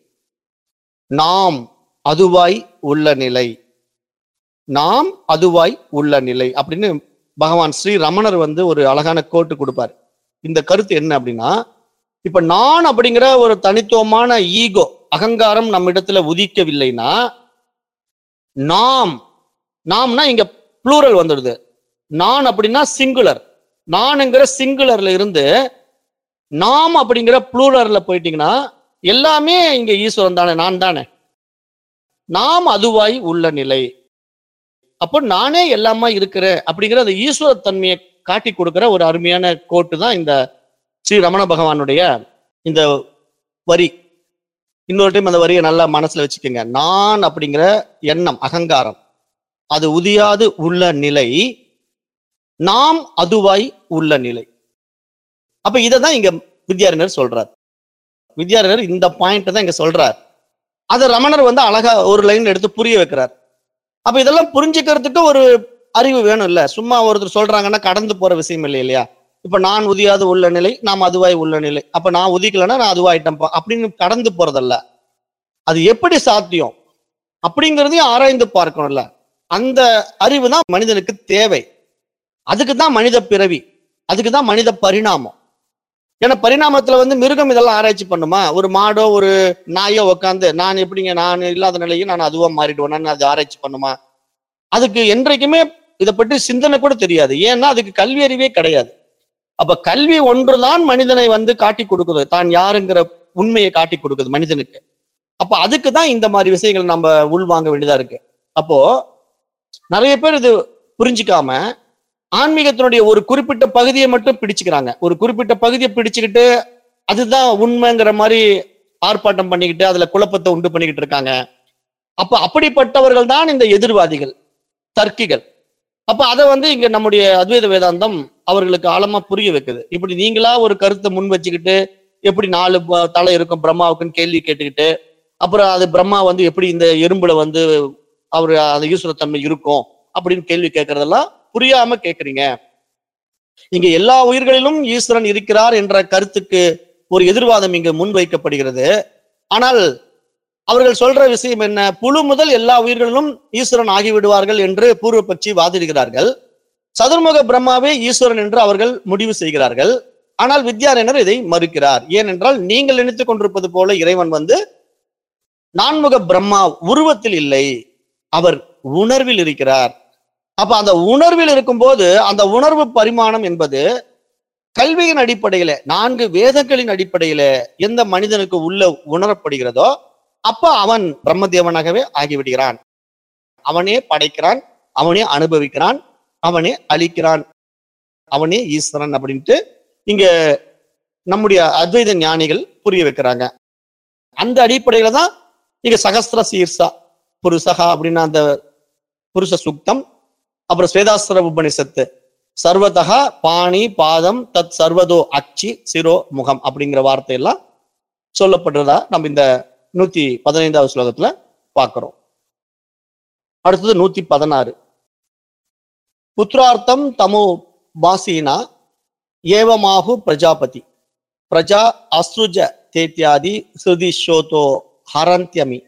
நாம் அதுவாய் உள்ள நிலை நாம் அதுவாய் உள்ள நிலை அப்படின்னு பகவான் ஸ்ரீ ரமணர் வந்து ஒரு அழகான கோட்டு கொடுப்பார் இந்த கருத்து என்ன அப்படின்னா இப்ப நான் அப்படிங்கிற ஒரு தனித்துவமான ஈகோ அகங்காரம் நம்ம இடத்துல உதிக்கவில்லைன்னா நாம் நாம்னா இங்க ப்ளூரல் வந்துடுது நான் அப்படின்னா சிங்குலர் நான்ங்கிற சிங்குலர்ல இருந்து நாம் அப்படிங்கிற ப்ளூரல்ல போயிட்டீங்கன்னா எல்லாமே இங்க ஈஸ்வரன் தானே நான் தானே நாம் அதுவாய் உள்ள நிலை அப்போ நானே எல்லாமா இருக்கிறேன் அப்படிங்கிற அந்த ஈஸ்வர தன்மையை காட்டி கொடுக்கிற ஒரு அருமையான கோட்டு தான் இந்த ஸ்ரீ ரமண பகவானுடைய இந்த வரி இன்னொரு டைம் அந்த வரியை நல்லா மனசுல வச்சுக்கோங்க நான் அப்படிங்கிற எண்ணம் அகங்காரம் அது உதியாது உள்ள நிலை நாம் அதுவாய் உள்ள நிலை அப்ப இதை தான் இங்க வித்யாரண்யர் சொல்றார் வித்யாரண்யர் இந்த பாயிண்ட் தான் இங்க சொல்றார் அதை ரமணர் வந்து அழகா ஒரு லைன் எடுத்து புரிய வைக்கிறார் அப்ப இதெல்லாம் புரிஞ்சுக்கிறதுக்கு ஒரு அறிவு வேணும் இல்ல சும்மா ஒருத்தர் சொல்றாங்கன்னா கடந்து போற விஷயம் இல்லை இல்லையா இப்ப நான் உதியாது உள்ள நிலை நாம் அதுவாய் உள்ள நிலை அப்ப நான் உதிக்கலைன்னா நான் அதுவாயிட்டேன்ப்பா அப்படின்னு கடந்து போறதல்ல அது எப்படி சாத்தியம் அப்படிங்கிறதையும் ஆராய்ந்து பார்க்கணும்ல அந்த அறிவு தான் மனிதனுக்கு தேவை அதுக்கு தான் மனித பிறவி அதுக்கு தான் மனித பரிணாமம் ஏன்னா பரிணாமத்துல வந்து மிருகம் இதெல்லாம் ஆராய்ச்சி பண்ணுமா ஒரு மாடோ ஒரு நாயோ உட்காந்து நான் எப்படிங்க நான் இல்லாத நிலையும் நான் அதுவா மாறிடுவேன் அது ஆராய்ச்சி பண்ணுமா அதுக்கு என்றைக்குமே இதை பற்றி சிந்தனை கூட தெரியாது ஏன்னா அதுக்கு கல்வி அறிவே கிடையாது அப்ப கல்வி ஒன்றுதான் மனிதனை வந்து காட்டி கொடுக்குது தான் யாருங்கிற உண்மையை காட்டி கொடுக்குது மனிதனுக்கு அப்ப அதுக்கு தான் இந்த மாதிரி விஷயங்கள் நம்ம உள்வாங்க வேண்டியதா இருக்கு அப்போ நிறைய பேர் இது புரிஞ்சுக்காம ஆன்மீகத்தினுடைய ஒரு குறிப்பிட்ட பகுதியை மட்டும் பிடிச்சுக்கிறாங்க ஒரு குறிப்பிட்ட பகுதியை பிடிச்சுக்கிட்டு அதுதான் உண்மைங்கிற மாதிரி ஆர்ப்பாட்டம் பண்ணிக்கிட்டு அதுல குழப்பத்தை உண்டு பண்ணிக்கிட்டு இருக்காங்க அப்ப அப்படிப்பட்டவர்கள் தான் இந்த எதிர்வாதிகள் தர்க்கிகள் அப்ப அதை வந்து இங்க நம்முடைய அத்வைத வேதாந்தம் அவர்களுக்கு ஆழமா புரிய வைக்குது இப்படி நீங்களா ஒரு கருத்தை முன் வச்சுக்கிட்டு எப்படி நாலு ப- தலை இருக்கும் பிரம்மாவுக்குன்னு கேள்வி கேட்டுக்கிட்டு அப்புறம் அது பிரம்மா வந்து எப்படி இந்த எறும்புல வந்து அவர் அந்த ஈஸ்வரத்தன்மை இருக்கும் அப்படின்னு கேள்வி கேட்கறதெல்லாம் புரியாம கேக்குறீங்க இங்க எல்லா உயிர்களிலும் ஈஸ்வரன் இருக்கிறார் என்ற கருத்துக்கு ஒரு எதிர்வாதம் இங்கு முன்வைக்கப்படுகிறது ஆனால் அவர்கள் சொல்ற விஷயம் என்ன புழு முதல் எல்லா உயிர்களிலும் ஈஸ்வரன் ஆகிவிடுவார்கள் என்று பூர்வ பட்சி வாதிடுகிறார்கள் சதுர்முக பிரம்மாவே ஈஸ்வரன் என்று அவர்கள் முடிவு செய்கிறார்கள் ஆனால் வித்யாரண்யர் இதை மறுக்கிறார் ஏனென்றால் நீங்கள் நினைத்துக் கொண்டிருப்பது போல இறைவன் வந்து நான்முக பிரம்மா உருவத்தில் இல்லை அவர் உணர்வில் இருக்கிறார் அப்ப அந்த உணர்வில் இருக்கும்போது அந்த உணர்வு பரிமாணம் என்பது கல்வியின் அடிப்படையில நான்கு வேதங்களின் அடிப்படையில எந்த மனிதனுக்கு உள்ள உணரப்படுகிறதோ அப்ப அவன் பிரம்மதேவனாகவே ஆகிவிடுகிறான் அவனே படைக்கிறான் அவனே அனுபவிக்கிறான் அவனே அழிக்கிறான் அவனே ஈஸ்வரன் அப்படின்ட்டு இங்க நம்முடைய அத்வைத ஞானிகள் புரிய வைக்கிறாங்க அந்த அடிப்படையில தான் இங்க சகஸ்திர சீர்ஷா புருஷகா அப்படின்னா அந்த புருஷ சுக்தம் அப்புறம் ஸ்வேதாஸ்திர உபனிஷத்து சர்வதகா பாணி பாதம் தத் சர்வதோ அச்சி சிரோ முகம் அப்படிங்கிற வார்த்தையெல்லாம் சொல்லப்படுறதா நம்ம இந்த நூத்தி பதினைந்தாவது ஸ்லோகத்துல பார்க்கிறோம் அடுத்தது நூத்தி பதினாறு புத்திரார்த்தம் தமோ பாசீனா ஏவமாகு பிரஜாபதி பிரஜா அஸ்ருஜ தேத்யாதி ஸ்ருதிஷோதோ ஹரந்தியமி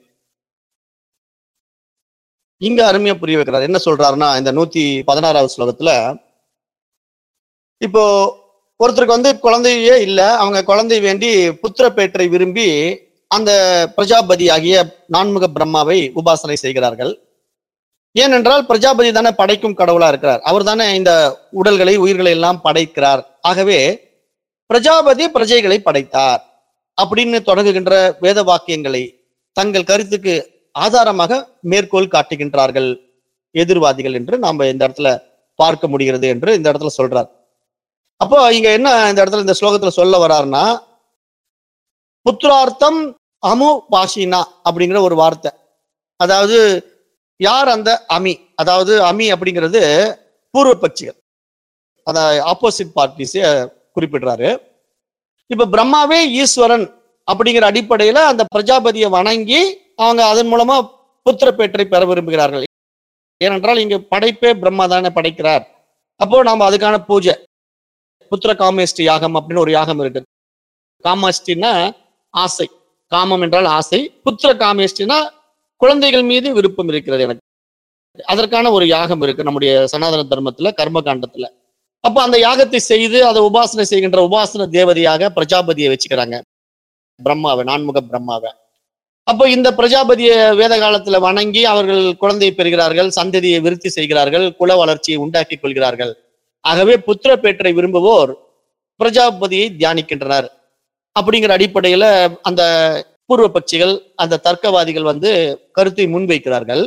இங்க அருமையா புரிய வைக்கிறார் என்ன சொல்றாருன்னா இந்த நூத்தி பதினாறாவது ஸ்லோகத்துல இப்போ ஒருத்தருக்கு வந்து குழந்தையே இல்ல அவங்க குழந்தை வேண்டி புத்திர பேற்றை விரும்பி அந்த பிரஜாபதி ஆகிய நான்முக பிரம்மாவை உபாசனை செய்கிறார்கள் ஏனென்றால் பிரஜாபதி தானே படைக்கும் கடவுளா இருக்கிறார் அவர் தானே இந்த உடல்களை உயிர்களை எல்லாம் படைக்கிறார் ஆகவே பிரஜாபதி பிரஜைகளை படைத்தார் அப்படின்னு தொடங்குகின்ற வேத வாக்கியங்களை தங்கள் கருத்துக்கு ஆதாரமாக மேற்கோள் காட்டுகின்றார்கள் எதிர்வாதிகள் என்று நாம இந்த இடத்துல பார்க்க முடிகிறது என்று இந்த இடத்துல சொல்றார் அப்போ இங்க என்ன இந்த இடத்துல இந்த ஸ்லோகத்துல சொல்ல வர்றாருன்னா புத்திரார்த்தம் அமு பாஷினா அப்படிங்கிற ஒரு வார்த்தை அதாவது யார் அந்த அமி அதாவது அமி அப்படிங்கிறது பூர்வ பட்சிகள் அத ஆப்போசிட் பார்ட்டிஸை குறிப்பிடுறாரு இப்ப பிரம்மாவே ஈஸ்வரன் அப்படிங்கிற அடிப்படையில அந்த பிரஜாபதியை வணங்கி அவங்க அதன் மூலமா புத்திர பேற்றை பெற விரும்புகிறார்கள் ஏனென்றால் இங்க படைப்பே பிரம்மா தானே படைக்கிறார் அப்போ நாம அதுக்கான பூஜை புத்திர காமேஷ்டி யாகம் அப்படின்னு ஒரு யாகம் இருக்கு காமாஷ்டின்னா ஆசை காமம் என்றால் ஆசை புத்திர காமேஷ்டினா குழந்தைகள் மீது விருப்பம் இருக்கிறது எனக்கு அதற்கான ஒரு யாகம் இருக்கு நம்முடைய சனாதன தர்மத்துல கர்ம காண்டத்துல அப்ப அந்த யாகத்தை செய்து அதை உபாசனை செய்கின்ற உபாசன தேவதையாக பிரஜாபதியை வச்சுக்கிறாங்க பிரம்மாவை நான்முக பிரம்மாவை அப்போ இந்த பிரஜாபதியை வேத காலத்துல வணங்கி அவர்கள் குழந்தையை பெறுகிறார்கள் சந்ததியை விருத்தி செய்கிறார்கள் குல வளர்ச்சியை உண்டாக்கி கொள்கிறார்கள் ஆகவே புத்திர பேற்றை விரும்புவோர் பிரஜாபதியை தியானிக்கின்றனர் அப்படிங்கிற அடிப்படையில அந்த பூர்வ பட்சிகள் அந்த தர்க்கவாதிகள் வந்து கருத்தை முன்வைக்கிறார்கள்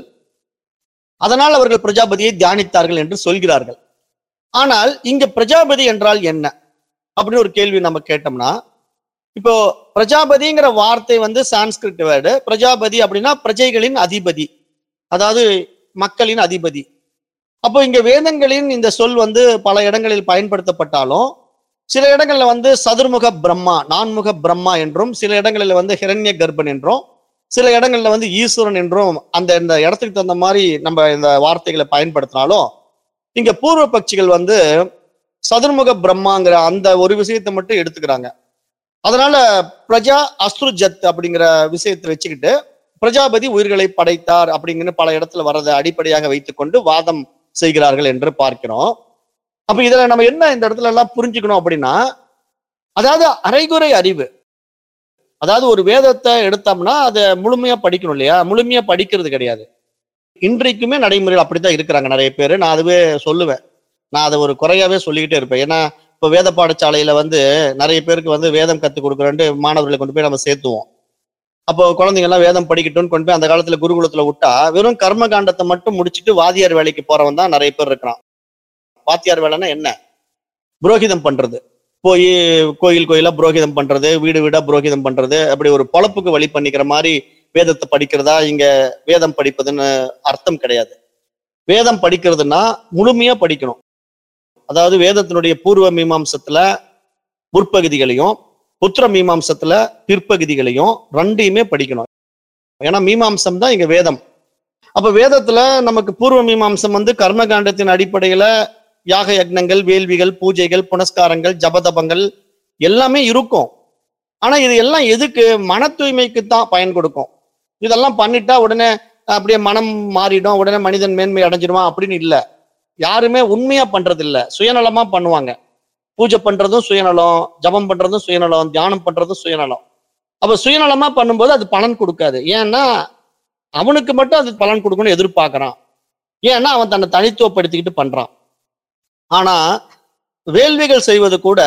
அதனால் அவர்கள் பிரஜாபதியை தியானித்தார்கள் என்று சொல்கிறார்கள் ஆனால் இங்க பிரஜாபதி என்றால் என்ன அப்படின்னு ஒரு கேள்வி நம்ம கேட்டோம்னா இப்போ பிரஜாபதிங்கிற வார்த்தை வந்து சான்ஸ்கிரிட் வேர்டு பிரஜாபதி அப்படின்னா பிரஜைகளின் அதிபதி அதாவது மக்களின் அதிபதி அப்போ இங்க வேதங்களின் இந்த சொல் வந்து பல இடங்களில் பயன்படுத்தப்பட்டாலும் சில இடங்கள்ல வந்து சதுர்முக பிரம்மா நான்முக பிரம்மா என்றும் சில இடங்களில் வந்து ஹிரண்ய கர்ப்பன் என்றும் சில இடங்கள்ல வந்து ஈஸ்வரன் என்றும் அந்த இந்த இடத்துக்கு தகுந்த மாதிரி நம்ம இந்த வார்த்தைகளை பயன்படுத்தினாலும் இங்க பூர்வ பட்சிகள் வந்து சதுர்முக பிரம்மாங்கிற அந்த ஒரு விஷயத்தை மட்டும் எடுத்துக்கிறாங்க அதனால பிரஜா அஸ்ருஜத் அப்படிங்கிற விஷயத்தை வச்சுக்கிட்டு பிரஜாபதி உயிர்களை படைத்தார் அப்படிங்கிற பல இடத்துல வர்றதை அடிப்படையாக வைத்துக்கொண்டு வாதம் செய்கிறார்கள் என்று பார்க்கிறோம் அப்ப இதுல நம்ம என்ன இந்த இடத்துல எல்லாம் புரிஞ்சுக்கணும் அப்படின்னா அதாவது அரைகுறை அறிவு அதாவது ஒரு வேதத்தை எடுத்தோம்னா அதை முழுமையா படிக்கணும் இல்லையா முழுமையா படிக்கிறது கிடையாது இன்றைக்குமே நடைமுறையில் அப்படித்தான் இருக்கிறாங்க நிறைய பேர் நான் அதுவே சொல்லுவேன் நான் அதை ஒரு குறையாவே சொல்லிக்கிட்டே இருப்பேன் ஏன்னா இப்போ வேத பாடசாலையில வந்து நிறைய பேருக்கு வந்து வேதம் கற்றுக் கொடுக்குறேன்ட்டு மாணவர்களை கொண்டு போய் நம்ம சேர்த்துவோம் அப்போ குழந்தைங்க எல்லாம் வேதம் படிக்கட்டும்னு கொண்டு போய் அந்த காலத்துல குருகுலத்துல விட்டா வெறும் கர்ம காண்டத்தை மட்டும் முடிச்சுட்டு வாத்தியார் வேலைக்கு போறவன் தான் நிறைய பேர் இருக்கிறான் வாத்தியார் வேலைன்னா என்ன புரோகிதம் பண்றது போய் கோயில் கோயிலா புரோகிதம் பண்றது வீடு வீடா புரோகிதம் பண்றது அப்படி ஒரு பொழப்புக்கு வழி பண்ணிக்கிற மாதிரி வேதத்தை படிக்கிறதா இங்க வேதம் படிப்பதுன்னு அர்த்தம் கிடையாது வேதம் படிக்கிறதுனா முழுமையா படிக்கணும் அதாவது வேதத்தினுடைய பூர்வ மீமாம்சத்துல முற்பகுதிகளையும் புத்திர மீமாம்சத்துல பிற்பகுதிகளையும் ரெண்டையுமே படிக்கணும் ஏன்னா மீமாம்சம் தான் இங்க வேதம் அப்ப வேதத்துல நமக்கு பூர்வ மீமாம்சம் வந்து கர்மகாண்டத்தின் அடிப்படையில யாக யக்னங்கள் வேள்விகள் பூஜைகள் புனஸ்காரங்கள் ஜபதபங்கள் எல்லாமே இருக்கும் ஆனா இது எல்லாம் எதுக்கு மன தூய்மைக்கு தான் பயன் கொடுக்கும் இதெல்லாம் பண்ணிட்டா உடனே அப்படியே மனம் மாறிடும் உடனே மனிதன் மேன்மை அடைஞ்சிருவான் அப்படின்னு இல்ல யாருமே உண்மையா பண்றது இல்ல சுயநலமா பண்ணுவாங்க பூஜை பண்றதும் சுயநலம் ஜபம் பண்றதும் சுயநலம் தியானம் பண்றதும் சுயநலம் அப்ப சுயநலமா பண்ணும்போது அது பலன் கொடுக்காது ஏன்னா அவனுக்கு மட்டும் அது பலன் கொடுக்கணும்னு எதிர்பார்க்கறான் ஏன்னா அவன் தன்னை தனித்துவப்படுத்திக்கிட்டு பண்றான் ஆனா வேள்விகள் செய்வது கூட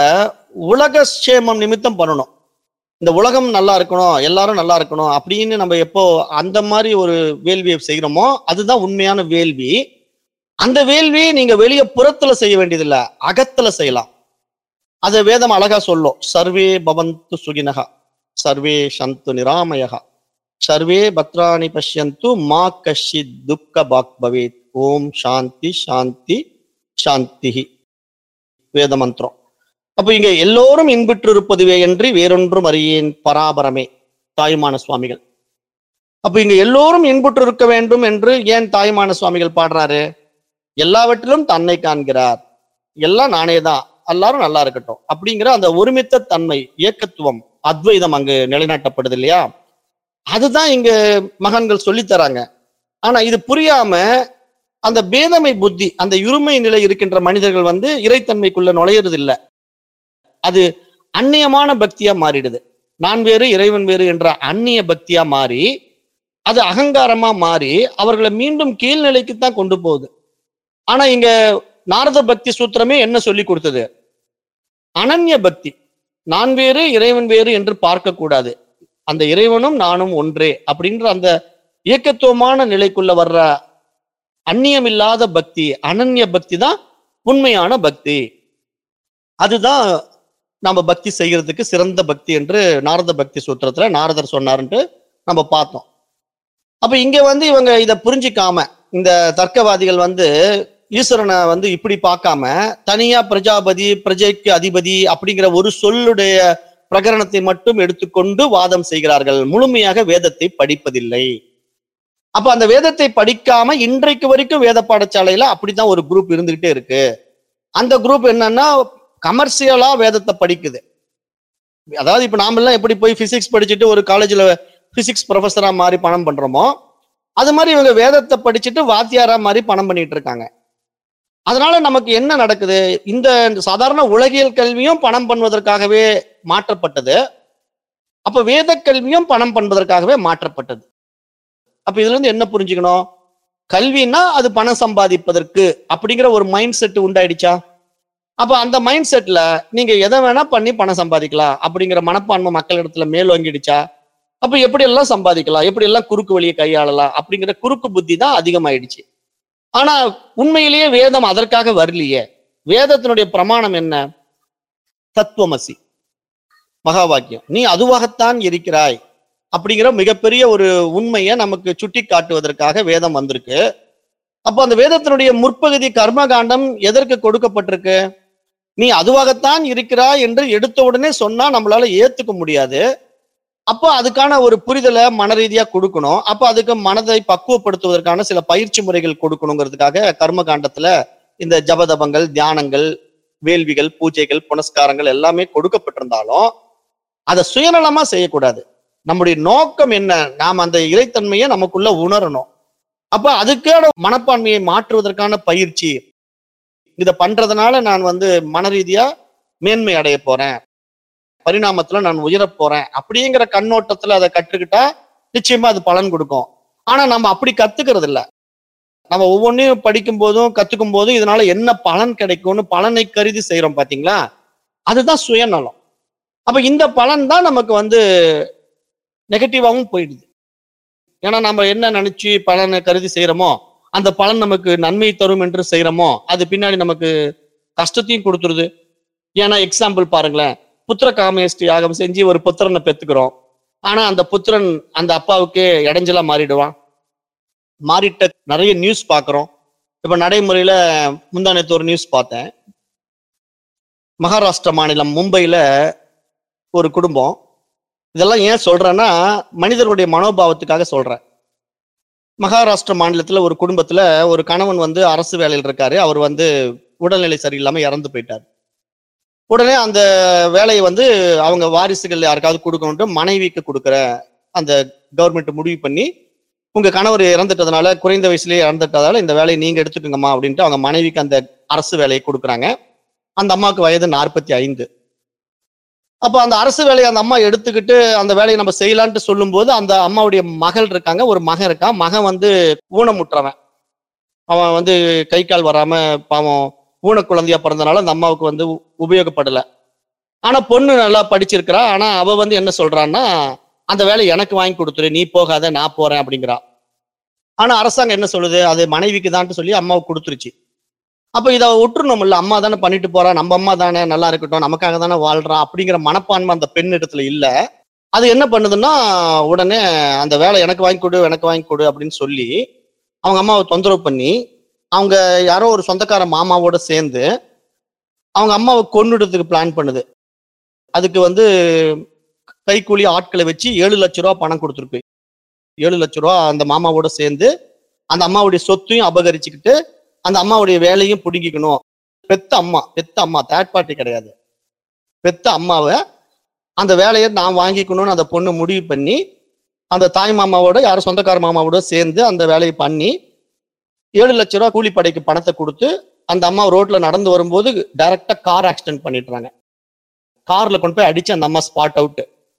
உலக சேமம் நிமித்தம் பண்ணணும் இந்த உலகம் நல்லா இருக்கணும் எல்லாரும் நல்லா இருக்கணும் அப்படின்னு நம்ம எப்போ அந்த மாதிரி ஒரு வேள்வியை செய்கிறோமோ அதுதான் உண்மையான வேள்வி அந்த வேள்வி நீங்க வெளியே புறத்துல செய்ய வேண்டியதில்லை அகத்துல செய்யலாம் அதை வேதம் அழகா சொல்லும் சர்வே பவந்து சுகினகா சர்வே சந்து நிராமயகா சர்வே பத்ராணி பஷ்யந்து மா கஷித் துக்க பாக் பவேத் ஓம் சாந்தி சாந்தி சாந்தி வேத மந்திரம் அப்ப இங்க எல்லோரும் இன்புற்று இருப்பதுவே என்று வேறொன்றும் அறியேன் பராபரமே தாய்மான சுவாமிகள் அப்ப இங்க எல்லோரும் இன்புற்று இருக்க வேண்டும் என்று ஏன் தாய்மான சுவாமிகள் பாடுறாரு எல்லாவற்றிலும் தன்னை காண்கிறார் எல்லாம் நானே தான் எல்லாரும் நல்லா இருக்கட்டும் அப்படிங்கிற அந்த ஒருமித்த தன்மை இயக்கத்துவம் அத்வைதம் அங்கு நிலைநாட்டப்படுது இல்லையா அதுதான் இங்க மகான்கள் சொல்லித் தராங்க ஆனா இது புரியாம அந்த பேதமை புத்தி அந்த இருமை நிலை இருக்கின்ற மனிதர்கள் வந்து இறைத்தன்மைக்குள்ள நுழையிறது இல்ல அது அந்நியமான பக்தியா மாறிடுது நான் வேறு இறைவன் வேறு என்ற அந்நிய பக்தியா மாறி அது அகங்காரமா மாறி அவர்களை மீண்டும் கீழ்நிலைக்கு தான் கொண்டு போகுது ஆனா இங்க நாரத பக்தி சூத்திரமே என்ன சொல்லி கொடுத்தது அனன்ய பக்தி நான் வேறு இறைவன் வேறு என்று பார்க்க கூடாது அந்த இறைவனும் நானும் ஒன்றே அப்படின்ற அந்த இயக்கத்துவமான நிலைக்குள்ள வர்ற அந்நியமில்லாத பக்தி அனன்ய பக்தி தான் உண்மையான பக்தி அதுதான் நம்ம பக்தி செய்யறதுக்கு சிறந்த பக்தி என்று நாரத பக்தி சூத்திரத்துல நாரதர் சொன்னாருன்ட்டு நம்ம பார்த்தோம் அப்ப இங்க வந்து இவங்க இதை புரிஞ்சிக்காம இந்த தர்க்கவாதிகள் வந்து ஈஸ்வரனை வந்து இப்படி பார்க்காம தனியா பிரஜாபதி பிரஜைக்கு அதிபதி அப்படிங்கிற ஒரு சொல்லுடைய பிரகரணத்தை மட்டும் எடுத்துக்கொண்டு வாதம் செய்கிறார்கள் முழுமையாக வேதத்தை படிப்பதில்லை அப்ப அந்த வேதத்தை படிக்காம இன்றைக்கு வரைக்கும் வேத பாடசாலையில அப்படிதான் ஒரு குரூப் இருந்துகிட்டே இருக்கு அந்த குரூப் என்னன்னா கமர்ஷியலா வேதத்தை படிக்குது அதாவது இப்ப நாமெல்லாம் எப்படி போய் பிசிக்ஸ் படிச்சுட்டு ஒரு காலேஜ்ல பிசிக்ஸ் ப்ரொஃபஸரா மாறி பணம் பண்றோமோ அது மாதிரி இவங்க வேதத்தை படிச்சுட்டு வாத்தியாரா மாதிரி பணம் பண்ணிட்டு இருக்காங்க அதனால நமக்கு என்ன நடக்குது இந்த சாதாரண உலகியல் கல்வியும் பணம் பண்ணுவதற்காகவே மாற்றப்பட்டது அப்ப வேத கல்வியும் பணம் பண்ணுவதற்காகவே மாற்றப்பட்டது அப்ப இதுல இருந்து என்ன புரிஞ்சுக்கணும் கல்வின்னா அது பணம் சம்பாதிப்பதற்கு அப்படிங்கிற ஒரு மைண்ட் செட் உண்டாயிடுச்சா அப்ப அந்த மைண்ட் செட்ல நீங்க எதை வேணா பண்ணி பணம் சம்பாதிக்கலாம் அப்படிங்கிற மனப்பான்மை மக்களிடத்துல மேலோங்கிடுச்சா அப்ப எப்படி எல்லாம் சம்பாதிக்கலாம் எப்படி எல்லாம் குறுக்கு வழியை கையாளலாம் அப்படிங்கிற குறுக்கு புத்தி தான் அதிகமாயிடுச்சு ஆனா உண்மையிலேயே வேதம் அதற்காக வரலையே வேதத்தினுடைய பிரமாணம் என்ன தத்துவமசி மகா வாக்கியம் நீ அதுவாகத்தான் இருக்கிறாய் அப்படிங்கிற மிகப்பெரிய ஒரு உண்மையை நமக்கு சுட்டி காட்டுவதற்காக வேதம் வந்திருக்கு அப்போ அந்த வேதத்தினுடைய முற்பகுதி கர்மகாண்டம் எதற்கு கொடுக்கப்பட்டிருக்கு நீ அதுவாகத்தான் இருக்கிறாய் என்று எடுத்த உடனே சொன்னா நம்மளால ஏத்துக்க முடியாது அப்போ அதுக்கான ஒரு புரிதலை மன ரீதியா கொடுக்கணும் அப்போ அதுக்கு மனதை பக்குவப்படுத்துவதற்கான சில பயிற்சி முறைகள் கொடுக்கணுங்கிறதுக்காக கர்மகாண்டத்துல இந்த ஜபதபங்கள் தியானங்கள் வேள்விகள் பூஜைகள் புனஸ்காரங்கள் எல்லாமே கொடுக்கப்பட்டிருந்தாலும் அதை சுயநலமா செய்யக்கூடாது நம்முடைய நோக்கம் என்ன நாம் அந்த இறைத்தன்மையை நமக்குள்ள உணரணும் அப்ப அதுக்கான மனப்பான்மையை மாற்றுவதற்கான பயிற்சி இதை பண்றதுனால நான் வந்து மன ரீதியா மேன்மை அடைய போறேன் பரிணாமத்துல நான் உயரப் போறேன் அப்படிங்கிற கண்ணோட்டத்துல அதை கற்றுக்கிட்டா நிச்சயமா அது பலன் கொடுக்கும் ஆனா நம்ம அப்படி கத்துக்கிறது இல்ல நம்ம ஒவ்வொன்றையும் படிக்கும் போதும் கத்துக்கும் போதும் இதனால என்ன பலன் கிடைக்கும்னு பலனை கருதி செய்யறோம் பாத்தீங்களா அதுதான் சுயநலம் அப்ப இந்த பலன் தான் நமக்கு வந்து நெகட்டிவாகவும் போயிடுது ஏன்னா நம்ம என்ன நினைச்சு பலனை கருதி செய்யறோமோ அந்த பலன் நமக்கு நன்மை தரும் என்று செய்யறோமோ அது பின்னாடி நமக்கு கஷ்டத்தையும் கொடுத்துருது ஏன்னா எக்ஸாம்பிள் பாருங்களேன் புத்திர காமேஷ்டி யாகம் செஞ்சு ஒரு புத்திரனை பெத்துக்கிறோம் ஆனா அந்த புத்திரன் அந்த அப்பாவுக்கு இடைஞ்சலா மாறிடுவான் மாறிட்ட நிறைய நியூஸ் பார்க்குறோம் இப்ப நடைமுறையில முந்தானத்து ஒரு நியூஸ் பார்த்தேன் மகாராஷ்டிரா மாநிலம் மும்பையில ஒரு குடும்பம் இதெல்லாம் ஏன் சொல்றேன்னா மனிதர்களுடைய மனோபாவத்துக்காக சொல்றேன் மகாராஷ்டிரா மாநிலத்துல ஒரு குடும்பத்துல ஒரு கணவன் வந்து அரசு வேலையில் இருக்காரு அவர் வந்து உடல்நிலை சரியில்லாம இறந்து போயிட்டார் உடனே அந்த வேலையை வந்து அவங்க வாரிசுகள் யாருக்காவது கொடுக்கணும்ட்டு மனைவிக்கு கொடுக்குற அந்த கவர்மெண்ட் முடிவு பண்ணி உங்க கணவர் இறந்துட்டதுனால குறைந்த வயசுலயே இறந்துட்டதால இந்த வேலையை நீங்க எடுத்துக்கோங்கம்மா அப்படின்ட்டு அவங்க மனைவிக்கு அந்த அரசு வேலையை கொடுக்குறாங்க அந்த அம்மாவுக்கு வயது நாற்பத்தி ஐந்து அப்போ அந்த அரசு வேலையை அந்த அம்மா எடுத்துக்கிட்டு அந்த வேலையை நம்ம செய்யலான்ட்டு சொல்லும்போது அந்த அம்மாவுடைய மகள் இருக்காங்க ஒரு மகன் இருக்கான் மகன் வந்து ஊனமுற்றவன் அவன் வந்து கை கால் வராம பாவம் ஊன குழந்தையா பிறந்தனால அந்த அம்மாவுக்கு வந்து உ- உபயோகப்படல ஆனா பொண்ணு நல்லா படிச்சிருக்கிறா ஆனா அவ வந்து என்ன சொல்றான்னா அந்த வேலை எனக்கு வாங்கி கொடுத்துரு நீ போகாத நான் போறேன் அப்படிங்கிறா ஆனா அரசாங்கம் என்ன சொல்லுது அது மனைவிக்கு தான் சொல்லி அம்மாவுக்கு கொடுத்துருச்சு அப்ப இதை விட்டுறணும்ல அம்மா தானே பண்ணிட்டு போறா நம்ம அம்மா தானே நல்லா இருக்கட்டும் நமக்காக தானே வாழ்றா அப்படிங்கிற மனப்பான்மை அந்த பெண் இடத்துல இல்ல அது என்ன பண்ணுதுன்னா உடனே அந்த வேலை எனக்கு வாங்கி கொடு எனக்கு வாங்கி கொடு அப்படின்னு சொல்லி அவங்க அம்மாவை தொந்தரவு பண்ணி அவங்க யாரோ ஒரு சொந்தக்கார மாமாவோட சேர்ந்து அவங்க அம்மாவை கொன்னுடுறதுக்கு பிளான் பண்ணுது அதுக்கு வந்து கைக்கூலி ஆட்களை வச்சு ஏழு லட்ச ரூபா பணம் கொடுத்துருக்கு ஏழு லட்ச ரூபா அந்த மாமாவோட சேர்ந்து அந்த அம்மாவுடைய சொத்தையும் அபகரிச்சுக்கிட்டு அந்த அம்மாவுடைய வேலையும் பிடுங்கிக்கணும் பெத்த அம்மா பெத்த அம்மா தேர்ட் பார்ட்டி கிடையாது பெத்த அம்மாவை அந்த வேலையை நான் வாங்கிக்கணும்னு அந்த பொண்ணு முடிவு பண்ணி அந்த தாய் மாமாவோட யாரும் சொந்தக்கார மாமாவோட சேர்ந்து அந்த வேலையை பண்ணி ஏழு லட்ச ரூபா கூலிப்படைக்கு பணத்தை கொடுத்து அந்த அம்மா ரோட்ல நடந்து வரும்போது டைரக்டா கார் ஆக்சிடென்ட் பண்ணிடுறாங்க கார்ல கொண்டு போய் அடிச்சு அந்த அம்மா ஸ்பாட் அவுட்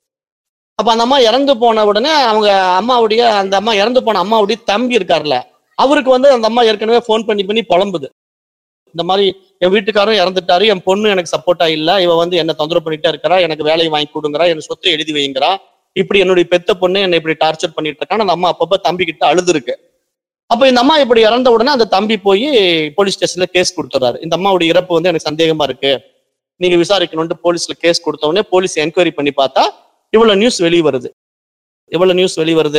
அப்ப அந்த அம்மா இறந்து போன உடனே அவங்க அம்மாவுடைய அந்த அம்மா இறந்து போன அம்மாவுடைய தம்பி இருக்கார்ல அவருக்கு வந்து அந்த அம்மா ஏற்கனவே ஃபோன் பண்ணி பண்ணி புலம்புது இந்த மாதிரி என் வீட்டுக்காரரும் இறந்துட்டாரு என் பொண்ணு எனக்கு சப்போர்ட்டா இல்ல இவ வந்து என்ன தொந்தரவு பண்ணிட்டே இருக்கிறா எனக்கு வேலையை வாங்கி கொடுங்குறா என் சொத்தை எழுதி வைங்கிறா இப்படி என்னுடைய பெத்த பொண்ணு என்னை இப்படி டார்ச்சர் பண்ணிட்டு இருக்கான்னு அந்த அம்மா அப்பப்ப தம்பி கிட்ட அழுதுருக்கு அப்ப இந்த அம்மா இப்படி இறந்த உடனே அந்த தம்பி போய் போலீஸ் ஸ்டேஷன்ல கேஸ் கொடுத்துறாரு இந்த அம்மாவுடைய இறப்பு வந்து எனக்கு சந்தேகமா இருக்கு நீங்க விசாரிக்கணும்ட்டு போலீஸ்ல கேஸ் கொடுத்த உடனே போலீஸ் என்கொயரி பண்ணி பார்த்தா இவ்வளவு நியூஸ் வெளிய வருது இவ்வளவு நியூஸ் வெளிய வருது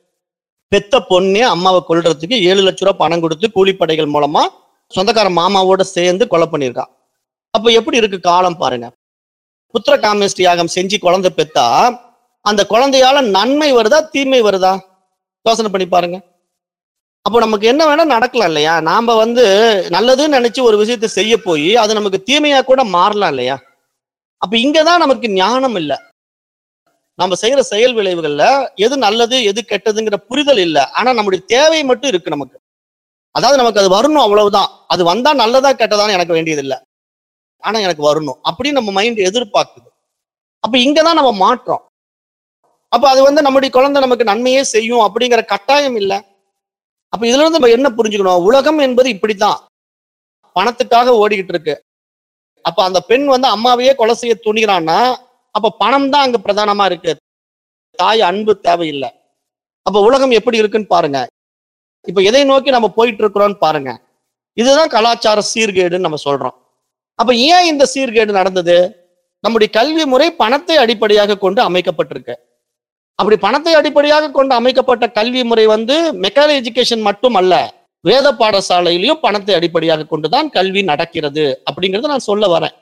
பெத்த பொண்ணே அம்மாவை கொல்றதுக்கு ஏழு லட்ச ரூபாய் பணம் கொடுத்து கூலிப்படைகள் மூலமா சொந்தக்கார மாமாவோட சேர்ந்து கொலை பண்ணியிருக்கா அப்ப எப்படி இருக்கு காலம் பாருங்க புத்திர காமேஷ்டி யாகம் செஞ்சு குழந்தை பெத்தா அந்த குழந்தையால நன்மை வருதா தீமை வருதா யோசனை பண்ணி பாருங்க அப்போ நமக்கு என்ன வேணா நடக்கலாம் இல்லையா நாம வந்து நல்லதுன்னு நினைச்சு ஒரு விஷயத்தை செய்ய போய் அது நமக்கு தீமையா கூட மாறலாம் இல்லையா அப்ப இங்கதான் நமக்கு ஞானம் இல்லை நம்ம செய்யற செயல் விளைவுகள்ல எது நல்லது எது கெட்டதுங்கிற புரிதல் இல்லை ஆனா நம்முடைய தேவை மட்டும் இருக்கு நமக்கு அதாவது நமக்கு அது வரணும் அவ்வளவுதான் அது வந்தா நல்லதா கெட்டதான்னு எனக்கு வேண்டியது இல்லை ஆனா எனக்கு வரணும் அப்படின்னு நம்ம மைண்ட் எதிர்பார்க்குது அப்ப இங்கதான் நம்ம மாற்றோம் அப்ப அது வந்து நம்முடைய குழந்தை நமக்கு நன்மையே செய்யும் அப்படிங்கிற கட்டாயம் இல்லை அப்ப இதுல இருந்து நம்ம என்ன புரிஞ்சுக்கணும் உலகம் என்பது இப்படித்தான் பணத்துக்காக ஓடிக்கிட்டு இருக்கு அப்ப அந்த பெண் வந்து அம்மாவையே கொலை செய்ய துணிகிறான்னா அப்ப பணம் தான் அங்க பிரதானமா இருக்கு தாய் அன்பு தேவையில்லை அப்ப உலகம் எப்படி இருக்குன்னு பாருங்க இப்ப எதை நோக்கி நம்ம போயிட்டு இருக்கிறோம்னு பாருங்க இதுதான் கலாச்சார சீர்கேடுன்னு நம்ம சொல்றோம் அப்ப ஏன் இந்த சீர்கேடு நடந்தது நம்முடைய கல்வி முறை பணத்தை அடிப்படையாக கொண்டு அமைக்கப்பட்டிருக்கு அப்படி பணத்தை அடிப்படையாக கொண்டு அமைக்கப்பட்ட கல்வி முறை வந்து மெக்கானிக் எஜுகேஷன் மட்டும் அல்ல வேத பாடசாலையிலையும் பணத்தை அடிப்படையாக கொண்டுதான் கல்வி நடக்கிறது அப்படிங்கறத நான் சொல்ல வரேன்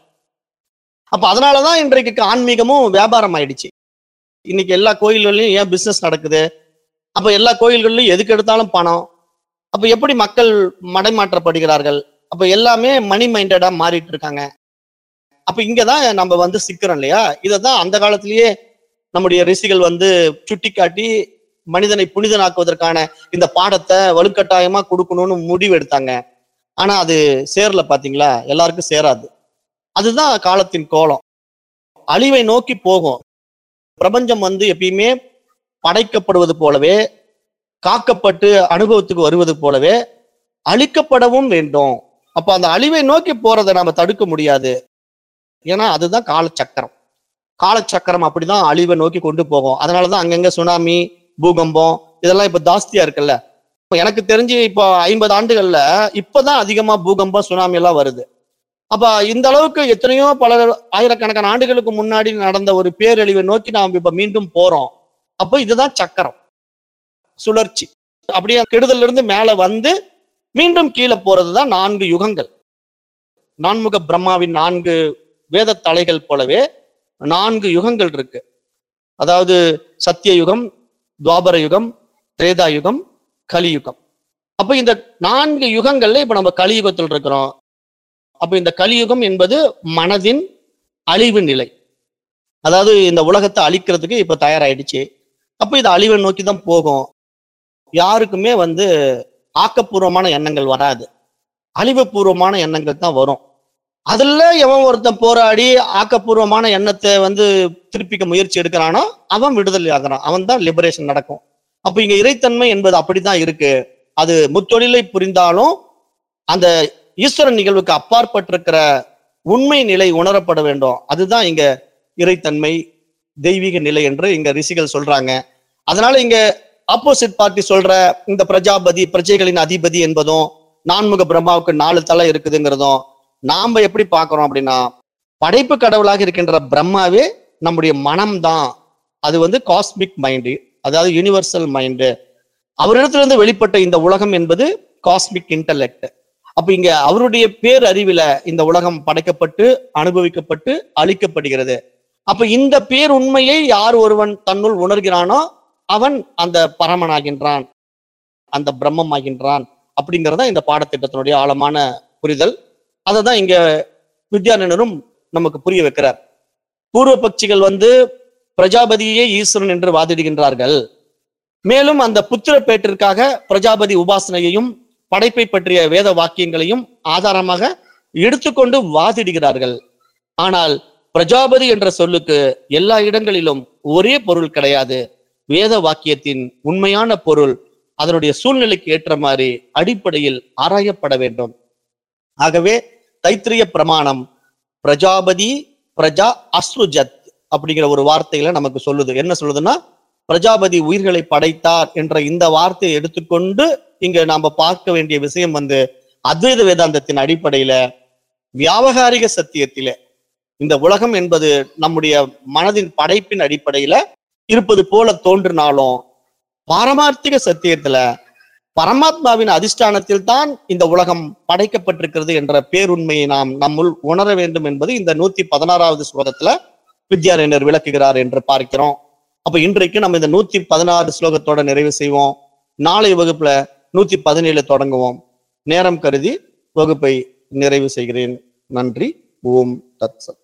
அப்ப அதனாலதான் இன்றைக்கு ஆன்மீகமும் வியாபாரம் ஆயிடுச்சு இன்னைக்கு எல்லா கோயில்கள்லயும் ஏன் பிசினஸ் நடக்குது அப்ப எல்லா கோயில்கள்லயும் எதுக்கு எடுத்தாலும் பணம் அப்ப எப்படி மக்கள் மடைமாற்றப்படுகிறார்கள் அப்ப எல்லாமே மணி மைண்டடா மாறிட்டு இருக்காங்க அப்ப இங்கதான் நம்ம வந்து சிக்கிறோம் இல்லையா இததான் அந்த காலத்திலேயே நம்முடைய ரிஷிகள் வந்து சுட்டி காட்டி மனிதனை புனிதனாக்குவதற்கான இந்த பாடத்தை வலுக்கட்டாயமா கொடுக்கணும்னு முடிவு எடுத்தாங்க ஆனா அது சேரல பாத்தீங்களா எல்லாருக்கும் சேராது அதுதான் காலத்தின் கோலம் அழிவை நோக்கி போகும் பிரபஞ்சம் வந்து எப்பயுமே படைக்கப்படுவது போலவே காக்கப்பட்டு அனுபவத்துக்கு வருவது போலவே அழிக்கப்படவும் வேண்டும் அப்ப அந்த அழிவை நோக்கி போறதை நாம தடுக்க முடியாது ஏன்னா அதுதான் காலச்சக்கரம் காலச்சக்கரம் அப்படிதான் அழிவை நோக்கி கொண்டு போகும் அதனாலதான் அங்கங்க சுனாமி பூகம்பம் இதெல்லாம் இப்ப ஜாஸ்தியா இருக்குல்ல இப்ப எனக்கு தெரிஞ்சு இப்போ ஐம்பது ஆண்டுகள்ல இப்பதான் அதிகமா பூகம்பம் சுனாமி எல்லாம் வருது அப்ப இந்த அளவுக்கு எத்தனையோ பல ஆயிரக்கணக்கான ஆண்டுகளுக்கு முன்னாடி நடந்த ஒரு பேரழிவை நோக்கி நாம் இப்ப மீண்டும் போறோம் அப்போ இதுதான் சக்கரம் சுழற்சி அப்படியே கெடுதல்ல இருந்து மேல வந்து மீண்டும் கீழே போறதுதான் நான்கு யுகங்கள் நான்முக பிரம்மாவின் நான்கு வேத தலைகள் போலவே நான்கு யுகங்கள் இருக்கு அதாவது சத்திய யுகம் துவாபர யுகம் திரேதா யுகம் கலியுகம் அப்ப இந்த நான்கு யுகங்கள்ல இப்ப நம்ம கலியுகத்தில் இருக்கிறோம் அப்ப இந்த கலியுகம் என்பது மனதின் அழிவு நிலை அதாவது இந்த உலகத்தை அழிக்கிறதுக்கு இப்ப தயாராயிடுச்சு அப்ப இது அழிவை நோக்கி தான் போகும் யாருக்குமே வந்து ஆக்கப்பூர்வமான எண்ணங்கள் வராது அழிவுபூர்வமான எண்ணங்கள் தான் வரும் அதுல எவன் ஒருத்தன் போராடி ஆக்கப்பூர்வமான எண்ணத்தை வந்து திருப்பிக்க முயற்சி எடுக்கிறானோ அவன் விடுதலை ஆகிறான் அவன் தான் லிபரேஷன் நடக்கும் அப்ப இங்க இறைத்தன்மை என்பது அப்படிதான் இருக்கு அது முத்தொழிலை புரிந்தாலும் அந்த ஈஸ்வரன் நிகழ்வுக்கு அப்பாற்பட்டிருக்கிற உண்மை நிலை உணரப்பட வேண்டும் அதுதான் இங்க இறைத்தன்மை தெய்வீக நிலை என்று இங்க ரிஷிகள் சொல்றாங்க அதனால இங்க ஆப்போசிட் பார்ட்டி சொல்ற இந்த பிரஜாபதி பிரஜைகளின் அதிபதி என்பதும் நான்முக பிரம்மாவுக்கு நாலு தலை இருக்குதுங்கிறதும் நாம எப்படி பார்க்கிறோம் அப்படின்னா படைப்பு கடவுளாக இருக்கின்ற பிரம்மாவே நம்முடைய மனம்தான் அது வந்து காஸ்மிக் மைண்டு அதாவது யூனிவர்சல் மைண்டு அவரிடத்திலிருந்து வெளிப்பட்ட இந்த உலகம் என்பது காஸ்மிக் இன்டலெக்ட் அப்ப இங்க அவருடைய பேர் அறிவில இந்த உலகம் படைக்கப்பட்டு அனுபவிக்கப்பட்டு அழிக்கப்படுகிறது அப்ப இந்த பேர் உண்மையை யார் ஒருவன் தன்னுள் உணர்கிறானோ அவன் அந்த பரமனாகின்றான் அந்த பிரம்மம் ஆகின்றான் அப்படிங்கறத இந்த பாடத்திட்டத்தினுடைய ஆழமான புரிதல் அதை தான் இங்க வித்யாரண்யரும் நமக்கு புரிய வைக்கிறார் பூர்வ பட்சிகள் வந்து பிரஜாபதியே ஈஸ்வரன் என்று வாதிடுகின்றார்கள் மேலும் அந்த புத்திர பேட்டிற்காக பிரஜாபதி உபாசனையையும் படைப்பை பற்றிய வேத வாக்கியங்களையும் ஆதாரமாக எடுத்துக்கொண்டு வாதிடுகிறார்கள் ஆனால் பிரஜாபதி என்ற சொல்லுக்கு எல்லா இடங்களிலும் ஒரே பொருள் கிடையாது வேத வாக்கியத்தின் உண்மையான பொருள் அதனுடைய சூழ்நிலைக்கு ஏற்ற மாதிரி அடிப்படையில் ஆராயப்பட வேண்டும் ஆகவே தைத்திரிய பிரமாணம் பிரஜாபதி பிரஜா அஸ்ருஜத் அப்படிங்கிற ஒரு வார்த்தையில நமக்கு சொல்லுது என்ன சொல்லுதுன்னா பிரஜாபதி உயிர்களை படைத்தார் என்ற இந்த வார்த்தையை எடுத்துக்கொண்டு இங்க நாம பார்க்க வேண்டிய விஷயம் வந்து அத்வைத வேதாந்தத்தின் அடிப்படையில வியாபகாரிக சத்தியத்திலே இந்த உலகம் என்பது நம்முடைய மனதின் படைப்பின் அடிப்படையில இருப்பது போல தோன்றினாலும் பாரமார்த்திக சத்தியத்துல பரமாத்மாவின் அதிஷ்டானத்தில் தான் இந்த உலகம் படைக்கப்பட்டிருக்கிறது என்ற பேருண்மையை நாம் நம்முள் உணர வேண்டும் என்பது இந்த நூத்தி பதினாறாவது ஸ்லோகத்துல வித்யாரண்யர் விளக்குகிறார் என்று பார்க்கிறோம் அப்ப இன்றைக்கு நம்ம இந்த நூத்தி பதினாறு ஸ்லோகத்தோட நிறைவு செய்வோம் நாளை வகுப்புல நூத்தி பதினேழு தொடங்குவோம் நேரம் கருதி வகுப்பை நிறைவு செய்கிறேன் நன்றி ஓம் தத்சத்